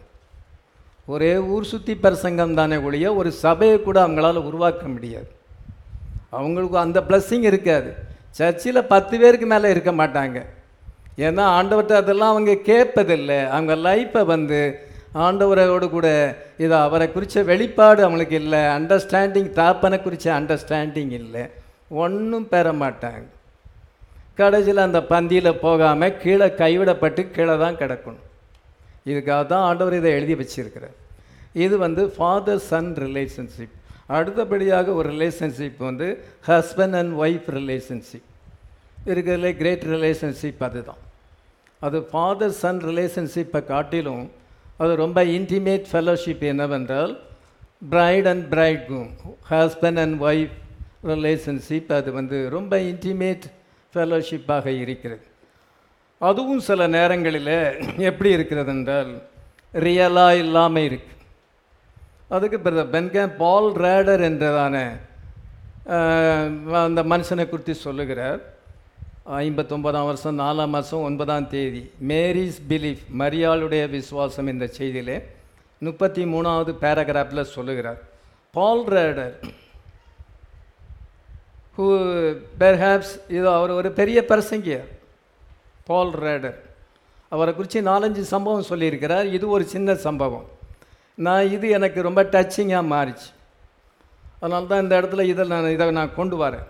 ஒரே ஊர் சுற்றி பிரசங்கம் தானே ஒழிய ஒரு சபையை கூட அவங்களால உருவாக்க முடியாது அவங்களுக்கு அந்த blessing இருக்காது சர்ச்சில் பத்து பேருக்கு மேலே இருக்க மாட்டாங்க ஏன்னா ஆண்டவர்கிட்ட அதெல்லாம் அவங்க கேட்பதில்லை அவங்க லைஃப்பை வந்து ஆண்டவரோடு கூட இது அவரை குறித்த வெளிப்பாடு அவங்களுக்கு இல்லை அண்டர்ஸ்டாண்டிங் தாப்பனை குறித்த அண்டர்ஸ்டாண்டிங் இல்லை ஒன்றும் பெற மாட்டாங்க கடைசியில் அந்த பந்தியில் போகாமல் கீழே கைவிடப்பட்டு கீழே தான் கிடக்கணும் இதுக்காக தான் ஆண்டவர் இதை எழுதி வச்சிருக்கிறார் இது வந்து ஃபாதர் சன் ரிலேஷன்ஷிப் அடுத்தபடியாக ஒரு ரிலேஷன்ஷிப் வந்து ஹஸ்பண்ட் அண்ட் ஒய்ஃப் ரிலேஷன்ஷிப் இருக்கிறதுல கிரேட் ரிலேஷன்ஷிப் அதுதான் அது ஃபாதர் சன் ரிலேஷன்ஷிப்பை காட்டிலும் அது ரொம்ப இன்டிமேட் ஃபெலோஷிப் என்னவென்றால் bride and bridegroom husband and wife relationship அது வந்து ரொம்ப இன்டிமேட் ஃபெலோஷிப்பாக இருக்கிறது அதுவும் சில நேரங்களில் எப்படி இருக்கிறது என்றால் ரியலாக இல்லாமல் இருக்கு அதுக்கு பிறகு பென்கேம் பால் ரேடர் என்றதான அஹ், அந்த மனுஷனை குறித்து சொல்லுகிறார் ஐம்பத்தொன்பதாம் வருஷம் நாலாம் மாதம் ஒன்பதாம் தேதி மேரிஸ் பிலீஃப் மரியாளுடைய விசுவாசம் இந்த செய்தியிலே முப்பத்தி மூணாவது பேராகிராஃபில் சொல்லுகிறார் பால் ரேடர் ஹூ பெர்ஹாப்ஸ் இது அவர் ஒரு பெரிய பிரசங்கியர் பால் ரேடர் அவரை குறித்து நாலஞ்சு சம்பவம் சொல்லியிருக்கிறார் இது ஒரு சின்ன சம்பவம் நான் இது எனக்கு ரொம்ப டச்சிங்காக மாறிச்சு அதனால தான் இந்த இடத்துல இதை நான் இதை நான் கொண்டு வரேன்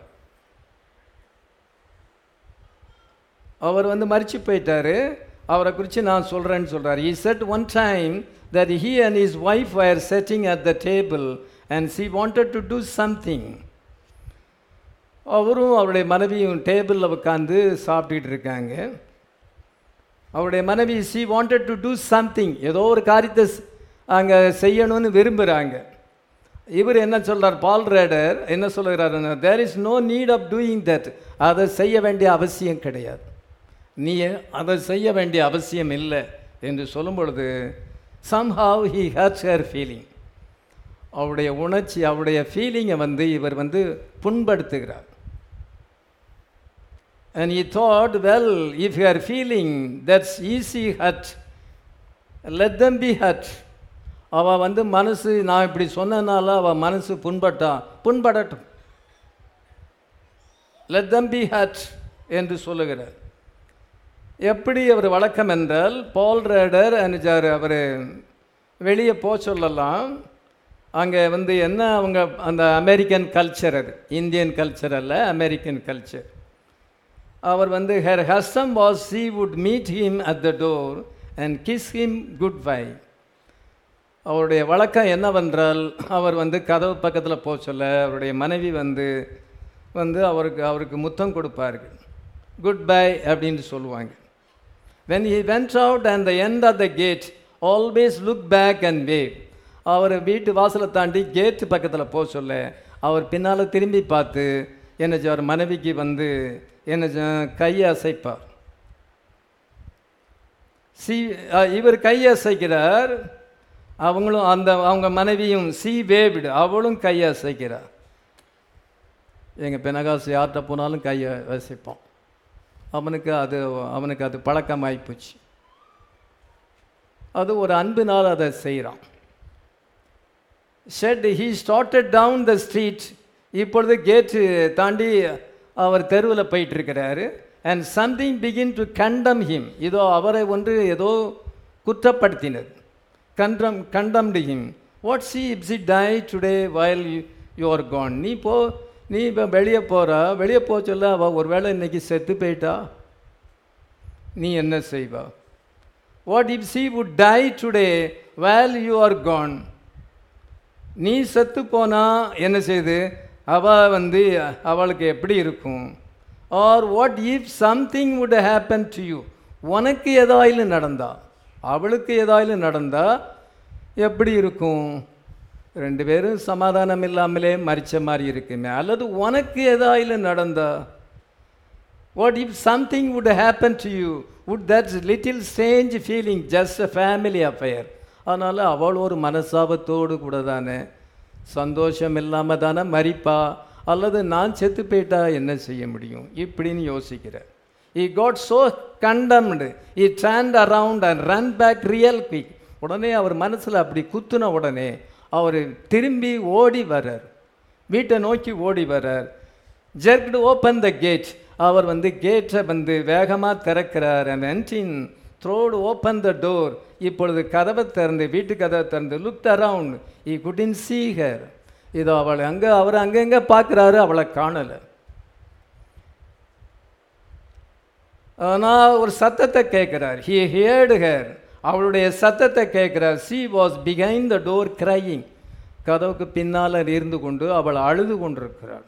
அவர் வந்து மறிச்சு போயிட்டாரு அவரை குறித்து நான் சொல்கிறேன்னு சொல்கிறார் he said one time that he and his wife were sitting at the table and she wanted to do something அவரும் அவருடைய மனைவியும் டேபிளில் உட்காந்து சாப்பிட்டுக்கிட்டு இருக்காங்க அவருடைய மனைவி she wanted to do something ஏதோ ஒரு காரியத்தை அங்கே செய்யணும்னு விரும்புகிறாங்க இவர் என்ன சொல்றார் பால் ரேடர் என்ன சொல்லுகிறாருன்னா there is no need of doing that அதை செய்ய வேண்டிய அவசியம் கிடையாது நீ அதை செய்ய வேண்டிய அவசியம் இல்லை என்று சொல்லும் பொழுது somehow he hurts her feeling அவருடைய உணர்ச்சி அவருடைய ஃபீலிங்கை வந்து இவர் வந்து புண்படுத்துகிறார் And he thought, well, if you are feeling that's easy hurt, let them be hurt. அவ வந்து மனசு நான் இப்படி சொன்னனால அவ மனசு புண்பட்டா புண்படட்டும் லெட் தம் பி ஹட் என்று சொல்லுகிறார் எப்படி அவர் வழக்கம் என்றால் பால் ரேடர் அனுஜார் அவர் வெளியே போக சொல்லலாம் அங்கே வந்து என்ன அவங்க அந்த அமெரிக்கன் கல்ச்சர் அது இந்தியன் கல்ச்சர் அல்ல அமெரிக்கன் கல்ச்சர் அவர் வந்து her custom was she would meet him at the door and kiss him goodbye அவருடைய வழக்கம் என்னவென்றால் அவர் வந்து கதவு பக்கத்தில் போக சொல்ல அவருடைய மனைவி வந்து வந்து அவருக்கு அவருக்கு முத்தம் கொடுப்பார்கள் குட் பை அப்படின்னு சொல்லுவாங்க when he went out and the end of the gate always look back and wave அவர் வீட்டு வாசலை தாண்டி கேட்டு பக்கத்தில் போக சொல்ல அவர் பின்னால் திரும்பி பார்த்து என்ன செய்வார் மனைவிக்கு வந்து என்ன செ- கையை அசைப்பார் சி அஹ், இவர் கையை அசைக்கிறார் அவங்களும் அந்த அவங்க மனைவியும் சி வேவிடு அவளும் கையை அசைக்கிறார் எங்கள் பெனகாசு யார்கிட்ட போனாலும் கையை அசைப்போம் அவனுக்கு அது அவனுக்கு அது பழக்கமாகி போச்சு அது ஒரு அன்பினால் அதை செய்கிறான் said he started down the street இப்பொழுது கேட்டு தாண்டி அவர் தெருவில் போயிட்டு இருக்கிறாரு and something begin to condemn him இதோ அவரை ஒன்று ஏதோ குற்றப்படுத்தினது condemn condemned him what she ifs it die today well you are gone நீ போ நீ இப்போ வெளியே போகிறா வெளியே போக சொல்ல அவள் ஒருவேளை இன்னைக்கு செத்து போயிட்டா நீ என்ன செய்வா what if she would die today well you are gone நீ செத்து போனா என்ன செய்து அவ வந்து அவளுக்கு எப்படி இருக்கும் or what if something would happen to you உனக்கு ஏதாயிலும் நடந்தா அவளுக்கு ஏதாயிலும் நடந்தா எப்படி இருக்கும் ரெண்டு பேரும் சமாதானம் இல்லாமலே மறிச்ச மாதிரி இருக்குமே அல்லது உனக்கு ஏதாயிலும் நடந்தா what if something would happen to you would that's little strange feeling just a family affair அதனால் அவள் ஒரு மனசாபத்தோடு கூட தானே சந்தோஷம் இல்லாமல் தானே மறிப்பா அல்லது நான் செத்து போயிட்டா என்ன செய்ய முடியும் இப்படின்னு யோசிக்கிறேன் he got so condemned he turned around and run back real quick உடனே அவர் மனசில் அப்படி குத்துன உடனே அவர் திரும்பி ஓடி வர்றார் வீட்டை நோக்கி ஓடி வர்றார் ஜெர்க்டு ஓப்பன் த கேட் அவர் வந்து கேட்டை வந்து வேகமாக திறக்கிறார் and then threw open the door இப்பொழுது கதவை திறந்து வீட்டு கதவை திறந்து லுக் அரவுண்ட் ஈ குடின் சீகர் இதோ அவளை அங்கே அவர் அங்கங்கே பார்க்குறாரு அவளை காணலை ஆனால் ஒரு சத்தத்தை கேட்குறார் ஹி ஹியர்டு ஹேர் அவளுடைய சத்தத்தை கேட்குறார் சி வாஸ் பிகைன் த டோர் கிரையிங் கதவுக்கு பின்னால் இருந்து கொண்டு அவள் அழுது கொண்டிருக்கிறாள்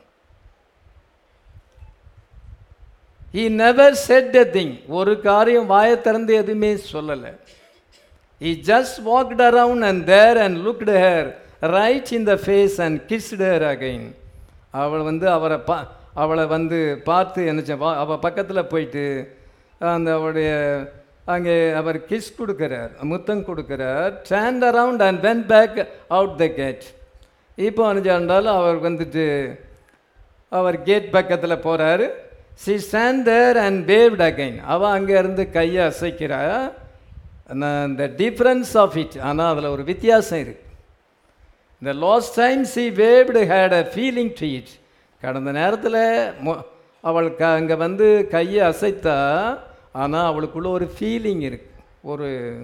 he never said a thing ஒரு காரியம் வாயை திறந்து எதுவுமே சொல்லலை he just walked around and there and looked her right in the face and kissed her again அவள் வந்து அவரை பா அவளை வந்து பார்த்து என்ன வா அவள் பக்கத்தில் போயிட்டு அந்த அவளுடைய அங்கே அவர் கிஸ் கொடுக்குறார் முத்தம் கொடுக்குறார் turned around and went back out the gate இப்போ அனுஜாண்டாலும் அவர் வந்துட்டு அவர் கேட் பக்கத்தில் போகிறாரு she stand there and waved again அவள் அங்கே இருந்து கையை அசைக்கிறா இந்த டிஃப்ரென்ஸ் ஆஃப் இட் ஆனால் அதில் ஒரு வித்தியாசம் இருக்குது இந்த last time she waved had a feeling to it கடந்த நேரத்தில் மொ அவள் க அங்கே வந்து கையை அசைத்தா ஆனால் அவளுக்குள்ள ஒரு ஃபீலிங் இருக்கு ஒரு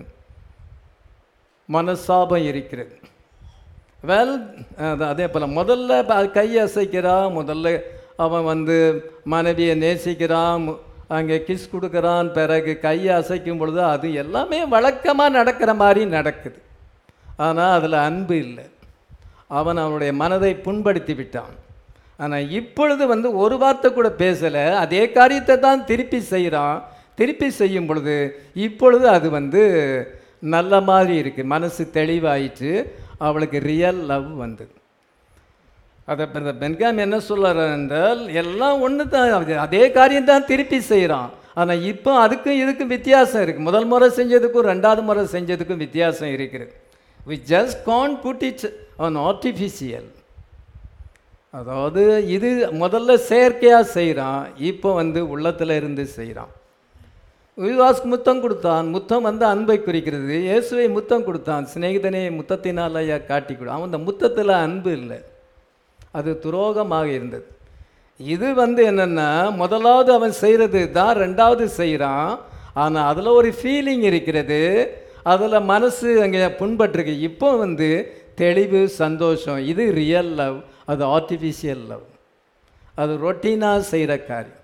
மனசாபம் இருக்கிறது வெல் அதே போல் முதல்ல ப- கையை அசைக்கிறா முதல்ல அவன் வந்து மனைவியை நேசிக்கிறான் மு- அங்கே கிஸ் கொடுக்குறான் பிறகு கையை அசைக்கும் பொழுது அது எல்லாமே வழக்கமாக நடக்கிற மாதிரி நடக்குது ஆனால் அதில் அன்பு இல்லை அவன் அவனுடைய மனதை புண்படுத்தி விட்டான் ஆனால் இப்பொழுது வந்து ஒரு வார்த்தை கூட பேசலை அதே காரியத்தை தான் திருப்பி செய்கிறான் திருப்பி செய்யும் பொழுது இப்பொழுது அது வந்து நல்ல மாதிரி இருக்குது மனசு தெளிவாயிட்டு அவளுக்கு ரியல் லவ் வந்தது அதை இந்த பென்காம் என்ன சொல்றாரு என்றால் எல்லாம் ஒன்று தான் அது- அதே காரியம் தான் திருப்பி செய்கிறான் ஆனால் இப்போ அதுக்கும் இதுக்கும் வித்தியாசம் இருக்குது முதல் முறை செஞ்சதுக்கும் ரெண்டாவது முறை செஞ்சதுக்கும் வித்தியாசம் இருக்கிறது we just can't put it on artificial அதாவது இது முதல்ல செயற்கையாக செய்கிறான் இப்போ வந்து உள்ளத்தில் இருந்து செய்கிறான் விவாஸ்க்கு முத்தம் கொடுத்தான் முத்தம் வந்து அன்பை குறிக்கிறது இயேசுவை முத்தம் கொடுத்தான் சிநேகிதனே முத்தத்தினால் ஐயா காட்டி கொடு அவன் அந்த முத்தத்தில் அன்பு இல்லை அது துரோகமாக இருந்தது இது வந்து என்னென்னா முதலாவது அவன் செய்கிறது தான் ரெண்டாவது செய்கிறான் ஆனால் அதில் ஒரு ஃபீலிங் இருக்கிறது அதில் மனசு அங்கே புண்பட்டிருக்கு இப்போ வந்து தெளிவு சந்தோஷம் இது ரியல் லவ் அது ஆர்டிஃபிஷியல் லவ் அது ரொட்டீனாக செய்கிற காரியம்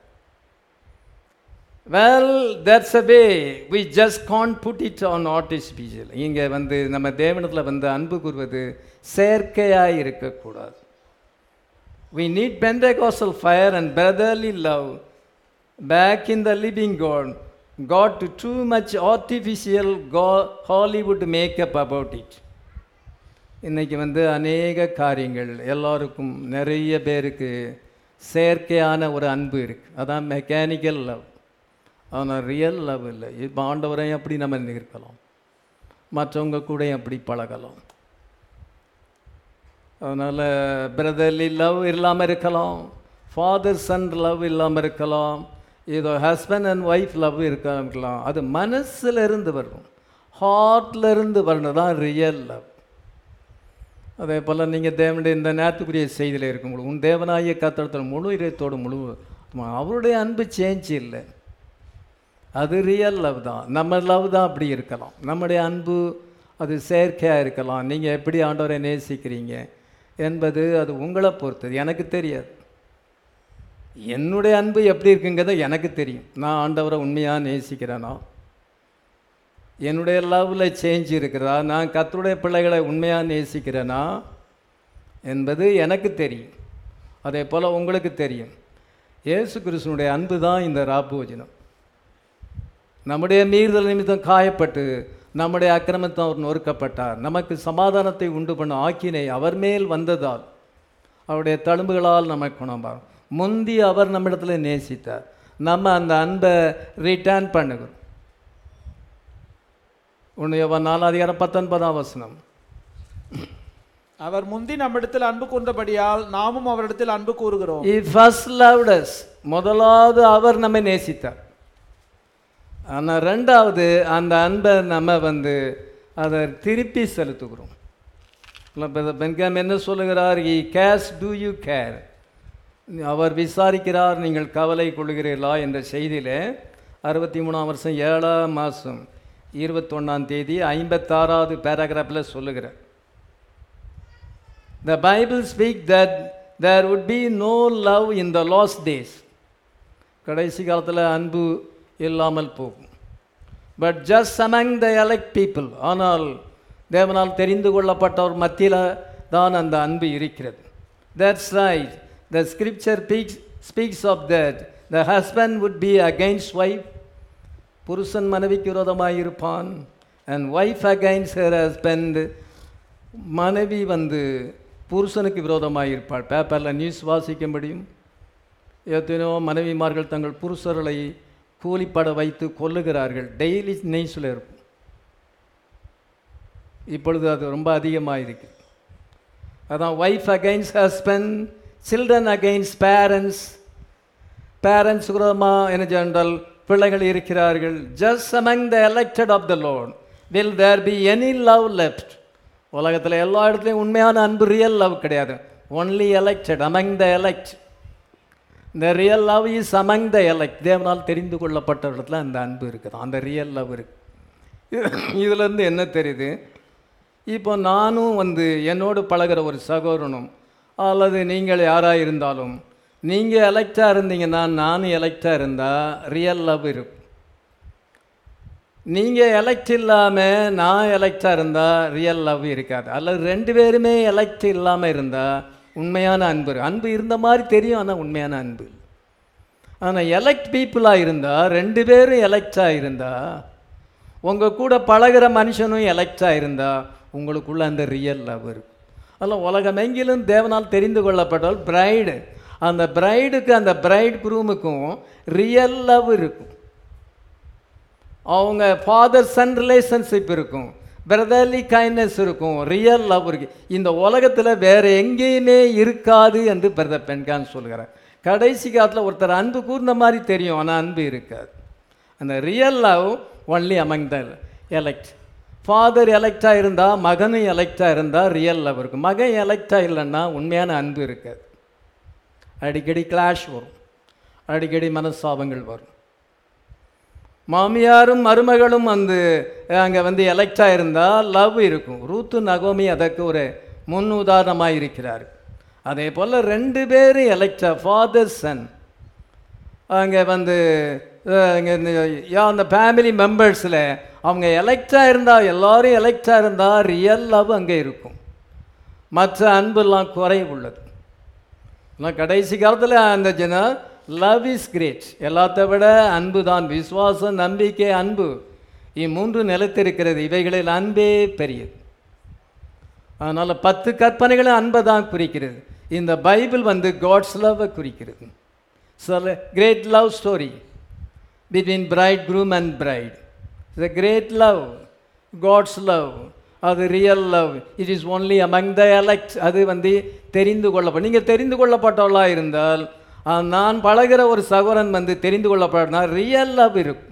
well that's a way we just can't put it on artificial இங்கே வந்து நம்ம தேவனத்தில் வந்து அன்பு கூறுவது செயற்கையாக இருக்கக்கூடாது We need Pentecostal fire and brotherly love back in the living God. Got too much artificial go- Hollywood makeup about it. இன்னைக்கு வந்து அநேக காரியங்கள் எல்லாருக்கும் நிறைய பேருக்கு செயற்கையான ஒரு அன்பு இருக்குது அதான் மெக்கானிக்கல் லவ் ஆனால் ரியல் லவ் இல்லை இப்போ ஆண்டவரையும் அப்படி நம்ம இருக்கலாம் மற்றவங்க கூட அப்படி பழகலாம் அதனால் பிரதர்லி லவ் இல்லாமல் இருக்கலாம் ஃபாதர் சன் லவ் இல்லாமல் இருக்கலாம் இதோ ஹஸ்பண்ட் அண்ட் ஒய்ஃப் லவ் இருக்கலாம் அது மனசுல இருந்து வரும் ஹார்ட்ல இருந்து வரணும் தான் ரியல் லவ் அதே போல் நீங்கள் தேவனுடைய இந்த நேரத்துக்குரிய செய்தியில் இருக்கும் உன் தேவனாகிய கத்தடத்தில் முழு இதயத்தோடு முழு அவருடைய அன்பு சேஞ்ச் இல்லை அது ரியல் லவ் தான் நம்ம லவ் தான் அப்படி இருக்கலாம் நம்முடைய அன்பு அது செயற்கையாக இருக்கலாம் நீங்கள் எப்படி ஆண்டவரை நேசிக்கிறீங்க என்பது அது உங்களை பொறுத்தது எனக்கு தெரியாது என்னுடைய அன்பு எப்படி இருக்குங்கிறத எனக்கு தெரியும் நான் ஆண்டவரை உண்மையாக நேசிக்கிறேனா என்னுடைய லவ்வில் சேஞ்ச் இருக்கிறதா நான் கத்தருடைய பிள்ளைகளை உண்மையாக நேசிக்கிறேனா என்பது எனக்கு தெரியும் அதே போல் உங்களுக்கு தெரியும் இயேசு கிறிஸ்துனுடைய அன்பு தான் இந்த ராபோஜனம் நம்முடைய மீறுதல் நிமித்தம் காயப்பட்டு நம்முடைய அக்கிரமத்தை அவர் நொறுக்கப்பட்டார் நமக்கு சமாதானத்தை உண்டு பண்ண ஆக்கினை அவர் மேல் வந்ததால் அவருடைய தழும்புகளால் நமக்கு குணமார் முந்தி அவர் நம்மிடத்தில் நேசித்தார் நம்ம அந்த அன்பை ரிட்டர்ன் பண்ணுகிறோம் உன்னைய நாலு அதிகாரம் பத்தொன்பதாம் வசனம் அவர் முந்தி நம்மிடத்தில் அன்பு கூர்ந்தபடியால் நாமும் அவரிடத்தில் அன்பு கூறுகிறோம் He first loved us முதலாவது அவர் நம்மை நேசித்தார் ஆனால் ரெண்டாவது அந்த அன்பை நம்ம வந்து அதை திருப்பி செலுத்துகிறோம் பென்காம் என்ன சொல்லுகிறார் he asks do you care அவர் விசாரிக்கிறார் நீங்கள் கவலை கொள்கிறீர்களா என்ற செய்தியில் அறுபத்தி மூணாம் வருஷம் ஏழாம் மாதம் இருபத்தொன்னாம் தேதி ஐம்பத்தாறாவது பேராகிராஃபில் சொல்லுகிறார் The Bible speaks that there would be no love in the lost days. கடைசி காலத்தில் அன்பு இல்லாமல் போகும் but just among the elect people ஆனால் தேவனால் தெரிந்து கொள்ளப்பட்டவர் மத்தியில் தான் அந்த அன்பு இருக்கிறது that's right the scripture peaks speaks of that the husband would be against wife புருஷன் மனைவிக்கு விரோதமாக இருப்பான் and wife against her husband மனைவி வந்து புருஷனுக்கு விரோதமாக இருப்பாள் பேப்பரில் நியூஸ் வாசிக்க முடியும் எத்தனையோ மனைவிமார்கள் தங்கள் புருஷர்களை கூலிப்பட வைத்து கொல்லுகிறார்கள் டெய்லி நியூஸில் இருக்கும் இப்பொழுது அது ரொம்ப அதிகமாக இருக்கு அதான் wife against husband children against parents parents விரோதமாக என்ன ஜென்ரல் பிள்ளைகள் இருக்கிறார்கள் just among the elected of the lone will there be any love left உலகத்தில் எல்லா இடத்துலையும் உண்மையான அன்பு ரியல் லவ் கிடையாது only elected among the elect இந்த real love is among the elect தேவனால் தெரிந்து கொள்ளப்பட்ட இடத்துல அந்த அன்பு இருக்குது அந்த ரியல் லவ் இருக்கு இதுலேருந்து என்ன தெரியுது இப்போ நானும் வந்து என்னோடு பழகிற ஒரு சகோதரனும் அல்லது நீங்கள் யாராக இருந்தாலும் நீங்கள் எலெக்டாக இருந்தீங்கன்னா நானும் எலெக்டாக இருந்தால் ரியல் லவ் இருக்கும் நீங்கள் எலெக்ட் இல்லாமல் நான் எலெக்டாக இருந்தால் ரியல் லவ் இருக்காது அல்லது ரெண்டு பேருமே எலெக்ட் இல்லாமல் இருந்தால் உண்மையான அன்பு இருக்கு. அன்பு இருந்த மாதிரி தெரியும் ஆனால் உண்மையான அன்பு ஆனால் எலெக்ட் பீப்புளாக இருந்தால் ரெண்டு பேரும் எலெக்டாக இருந்தால் உங்கள் கூட பழகுற மனுஷனும் எலெக்டாக இருந்தால் உங்களுக்குள்ள அந்த ரியல் லவ் இருக்கும் அதில் உலகமெங்கிலும் தேவனால் தெரிந்து கொள்ளப்பட்டால் பிரைடு அந்த பிரைடுக்கு அந்த பிரைட் குரூமுக்கும் ரியல் லவ் இருக்கும் அவங்க ஃபாதர் சன் ரிலேஷன்ஷிப் இருக்கும் பிரதர்லி கைண்ட்னஸ் இருக்கும் ரியல் லவ் இருக்கு இந்த உலகத்தில் வேற எங்கேயுமே இருக்காது என்று பிரதர் பெண்கான் சொல்கிறார் கடைசி காலத்தில் ஒருத்தர் அன்பு கூர்ந்த மாதிரி தெரியும் ஆனால் அன்பு இருக்காது அந்த real love only among the elect father எலெக்டாக இருந்தால் மகனும் எலெக்டாக இருந்தால் ரியல் லவ் இருக்கும் மகன் எலெக்டாக இல்லைன்னா உண்மையான அன்பு இருக்காது அடிக்கடி கிளாஷ் வரும் அடிக்கடி மனஸ்தாபங்கள் வரும் மாமியாரும் மருமகளும் வந்து அங்கே வந்து எலெக்டாக இருந்தால் லவ் இருக்கும் ரூத்து நகோமி அதற்கு ஒரு முன் உதாரணமாக இருக்கிறார் அதே போல் ரெண்டு பேரும் எலெக்டா ஃபாதர் சன் அங்கே வந்து அஹ், இங்க இந்த யா அந்த ஃபேமிலி மெம்பர்ஸில் அவங்க எலெக்டாக இருந்தால் எல்லாரும் எலெக்டாக இருந்தால் ரியல் லவ் அங்கே இருக்கும் மற்ற அன்பெல்லாம் குறைவு உள்ளது ஆனால் கடைசி காலத்தில் அந்த ஜன லவ் இஸ் கிரேட் எல்லாத்தை விட அன்பு தான் விசுவாசம் நம்பிக்கை அன்பு இம்மூன்று நிலைத்திருக்கிறது இவைகளில் அன்பே பெரியது அதனால் பத்து கற்பனைகளும் அன்பை தான் குறிக்கிறது இந்த பைபிள் வந்து காட்ஸ் லவ்வை குறிக்கிறது சொல்ல great love story between bridegroom and bride the great love God's love அது real love it is only among the elect அது வந்து தெரிந்து கொள்ளப்படும் நீங்கள் தெரிந்து கொள்ளப்பட்டவளாக இருந்தால் ஆ, நான் பழகுற ஒரு சகோதரன் வந்து தெரிந்து கொள்ளப்படனா ரியல் லவ் இருக்கும்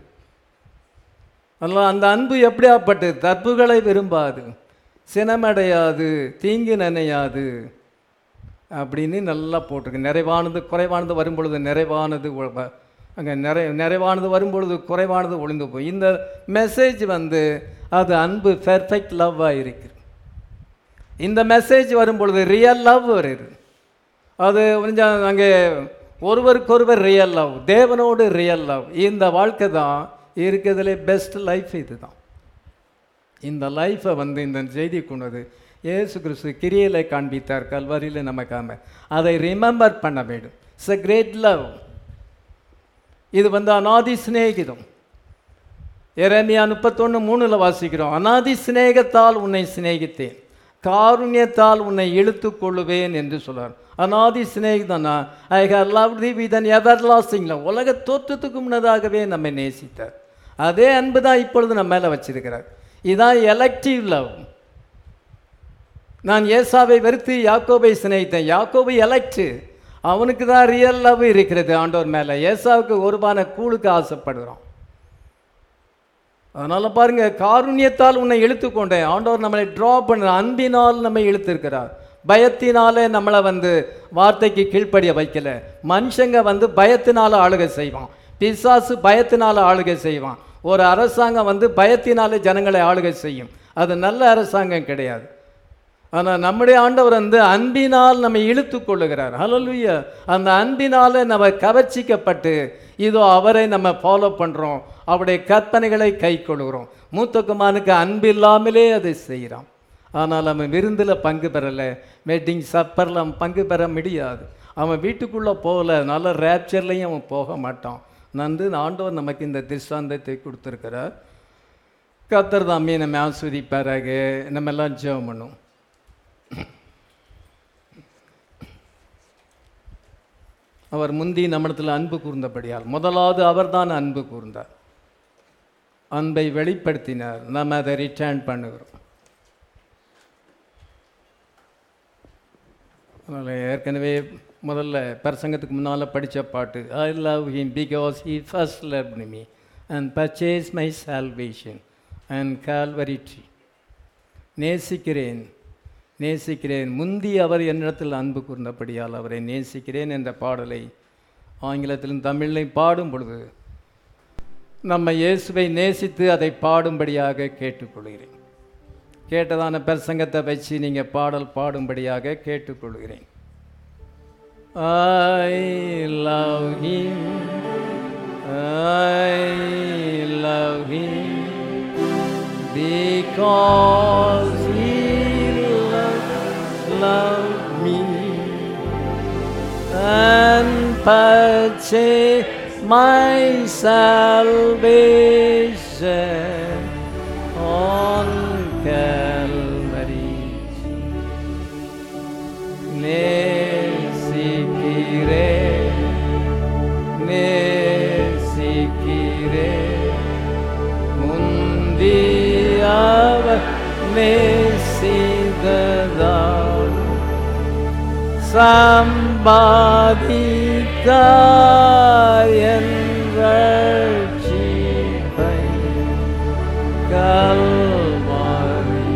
அதனால் அந்த அன்பு எப்படியாப்பட்டது தற்புகளை விரும்பாது சினமடையாது தீங்கு நினையாது அப்படின்னு நல்லா போட்டிருக்கு நிறைவானது குறைவானது வரும்பொழுது நிறைவானது அங்கே நிறை நிறைவானது வரும்பொழுது குறைவானது ஒளிந்து போய் இந்த மெசேஜ் வந்து அது அன்பு பெர்ஃபெக்ட் லவ்வாக இருக்குது இந்த மெசேஜ் வரும்பொழுது ரியல் லவ் வருது அது கொஞ்சம் அங்கே ஒருவருக்கொருவர் ரியல் லவ் தேவனோடு ரியல் லவ் இந்த வாழ்க்கை தான் இருக்கிறதுலே பெஸ்ட் லைஃப் இதுதான் இந்த லைஃப்பை வந்து இந்த செய்தி கொண்டது இயேசு கிறிஸ்து கிரியையில காண்பித்தார் கல்வாரியில் நமக்காம அதை ரிமெம்பர் பண்ண வேண்டும் இட்ஸ் a கிரேட் லவ் இது வந்து அனாதி சிநேகிதம் எரேமியா முப்பத்தொன்று மூணில் வாசிக்கிறோம் அனாதி சிநேகத்தால் உன்னை சிநேகித்தேன் காருண்யத்தால் உன்னை இழுத்து கொள்ளுவேன் என்று சொல்றார் அனாதி சிநேகிதனா I have love thee with an எவர் லாஸ்டிங்ல உலக தோற்றத்துக்கு முன்னதாகவே நம்மை நேசித்தார் அதே அன்பு தான் இப்பொழுது நம்ம மேலே வச்சிருக்கிறார் இதான் எலக்டிவ் லவ் நான் ஏசாவை வெறுத்து யாக்கோபை சிநேகித்தேன் யாக்கோபை எலக்ட் அவனுக்கு தான் ரியல் லவ் இருக்கிறது ஆண்டவர் மேலே ஏசாவுக்கு ஒருபான கூழுக்கு ஆசைப்படுகிறோம் அதனால பாருங்க காருண்யத்தால் உன்னை இழுத்துக்கொண்டேன் ஆண்டவர் நம்மளை ட்ரா பண்ண அன்பினால் நம்மை இழுத்திருக்கிறார் பயத்தினாலே நம்மளை வந்து வார்த்தைக்கு கீழ்ப்படிய வைக்கல மனுஷங்க வந்து பயத்தினால ஆளுகை செய்வான் பிசாசு பயத்தினால ஆளுகை செய்வான் ஒரு அரசாங்கம் வந்து பயத்தினாலே ஜனங்களை ஆளுகை செய்யும் அது நல்ல அரசாங்கம் கிடையாது ஆனால் நம்முடைய ஆண்டவர் வந்து அன்பினால் நம்மை இழுத்து கொள்ளுகிறார் ஹalleluya அந்த அன்பினால நம்ம கவர்ச்சிக்கப்பட்டு இதோ அவரை நம்ம ஃபாலோ பண்ணுறோம் அவருடைய கற்பனைகளை கை கொள்கிறோம் மூத்த குமாரனுக்கு அன்பு இல்லாமலே அதை செய்கிறான் ஆனால் அவன் விருந்தில் பங்கு பெறலை வெட்டிங் சப்பரில் அவன் பங்கு பெற முடியாது அவன் வீட்டுக்குள்ளே போகல நல்ல ரேப்சர்லையும் அவன் போக மாட்டான் நன்று ஆண்டவர் நமக்கு இந்த திருஷ்டாந்தத்தை கொடுத்துருக்கிறார் கத்தர் தாமே நம்ம ஆஸ்வதிப்பாராக நம்ம எல்லாம் ஜெபம் பண்ணும் அவர் முந்தி நம்மிடத்தில் அன்பு கூர்ந்தபடியால் முதலாவது அவர்தான் அன்பு கூர்ந்தார் அன்பை வெளிப்படுத்தினார் நம்ம அதை ரிட்டர்ன் பண்ணுகிறோம் அதனால் ஏற்கனவே முதல்ல பிரசங்கத்துக்கு முன்னால் படித்த பாட்டு I love him because he first love me and purchase my salvation and Calvary tree நேசிக்கிறேன் நேசிக்கிறேன் முந்தி அவர் என்னிடத்தில் அன்பு கூர்ந்தபடியால் அவரை நேசிக்கிறேன் என்ற பாடலை ஆங்கிலத்திலும் தமிழிலையும் பாடும் பொழுது நம்ம இயேசுவை நேசித்து அதை பாடும்படியாக கேட்டுக்கொள்கிறேன் கேட்டதான பிரசங்கத்தை வச்சு நீங்கள் பாடல் பாடும்படியாக கேட்டுக்கொள்கிறேன் I love him I love him because he loved, loved me and purchased my salvation on Calvary. நேசிக்கிறேன் நேசிக்கிறேன் முந்தியவர் சம்பாதித்தார் என் ரட்சிப்பை கல்வாரி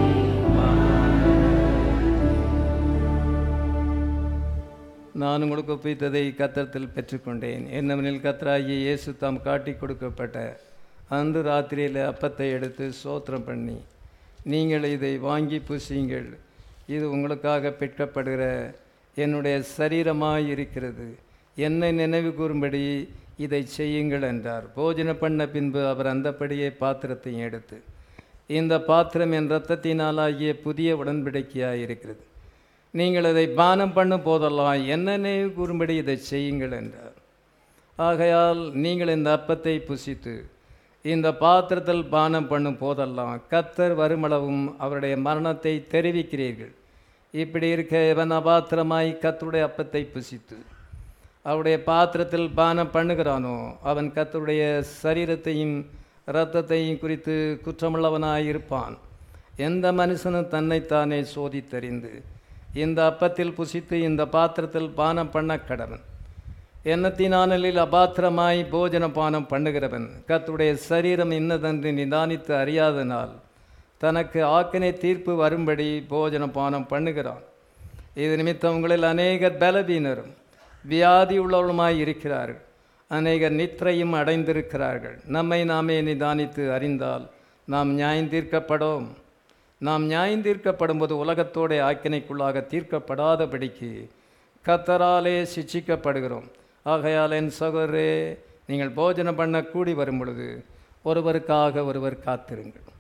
நான் உங்களுக்கு ஒப்பித்ததை கத்தரத்தில் பெற்றுக்கொண்டேன் என்னவெனில் கத்தராகிய இயேசு தாம் காட்டி கொடுக்கப்பட்ட அன்று ராத்திரியில் அப்பத்தை எடுத்து சோத்திரம் பண்ணி நீங்கள் இதை வாங்கி புசியுங்கள் இது உங்களுக்காக பெற்கப்படுகிற என்னுடைய சரீரமாய் இருக்கிறது என்னை நினைவு கூறும்படி இதை செய்யுங்கள் என்றார் போஜன பண்ண பின்பு அவர் அந்தப்படியே பாத்திரத்தையும் எடுத்து இந்த பாத்திரம் என் இரத்தத்தினாலாகிய புதிய உடன்படிக்கையாக இருக்கிறது நீங்கள் இதை பானம் பண்ணும் போதெல்லாம் என்ன நினைவு கூறும்படி இதை செய்யுங்கள் என்றார் ஆகையால் நீங்கள் இந்த அப்பத்தை புசித்து இந்த பாத்திரத்தில் பானம் பண்ணும் போதெல்லாம் கத்தர் வருமளவும் அவருடைய மரணத்தை தெரிவிக்கிறீர்கள் இப்படி இருக்க இவன் அபாத்திரமாய் கத்தருடைய அப்பத்தை புசித்து அவருடைய பாத்திரத்தில் பானம் பண்ணுகிறானோ அவன் கத்தருடைய சரீரத்தையும் இரத்தத்தையும் குறித்து குற்றமுள்ளவனாய் இருப்பான் எந்த மனுஷனும் தன்னைத்தானே சோதித்தறிந்து இந்த அப்பத்தில் புசித்து இந்த பாத்திரத்தில் பானம் பண்ண கடவன் எண்ணத்தினானலில் அபாத்திரமாய் போஜன பானம் பண்ணுகிறவன் கத்துடைய சரீரம் இன்னதென்று நிதானித்து அறியாதனால் தனக்கு ஆக்கினை தீர்ப்பு வரும்படி போஜன பானம் பண்ணுகிறான் இது நிமித்தம் உங்களில் அநேகர் பலவீனரும் வியாதி உள்ளவளுமாய் இருக்கிறார்கள் அநேகர் நித்திரையும் அடைந்திருக்கிறார்கள் நம்மை நாமே நிதானித்து அறிந்தால் நாம் நியாயந்தீர்க்கப்படும் நாம் நியாயந்தீர்க்கப்படும் போது உலகத்தோட ஆக்கினைக்குள்ளாக தீர்க்கப்படாதபடிக்கு கத்தராலே சிட்சிக்கப்படுகிறோம் ஆகையால் என் சகோதரே நீங்கள் போஜனம் பண்ண கூடி வரும் பொழுது ஒருவருக்காக ஒருவர் காத்திருங்கள்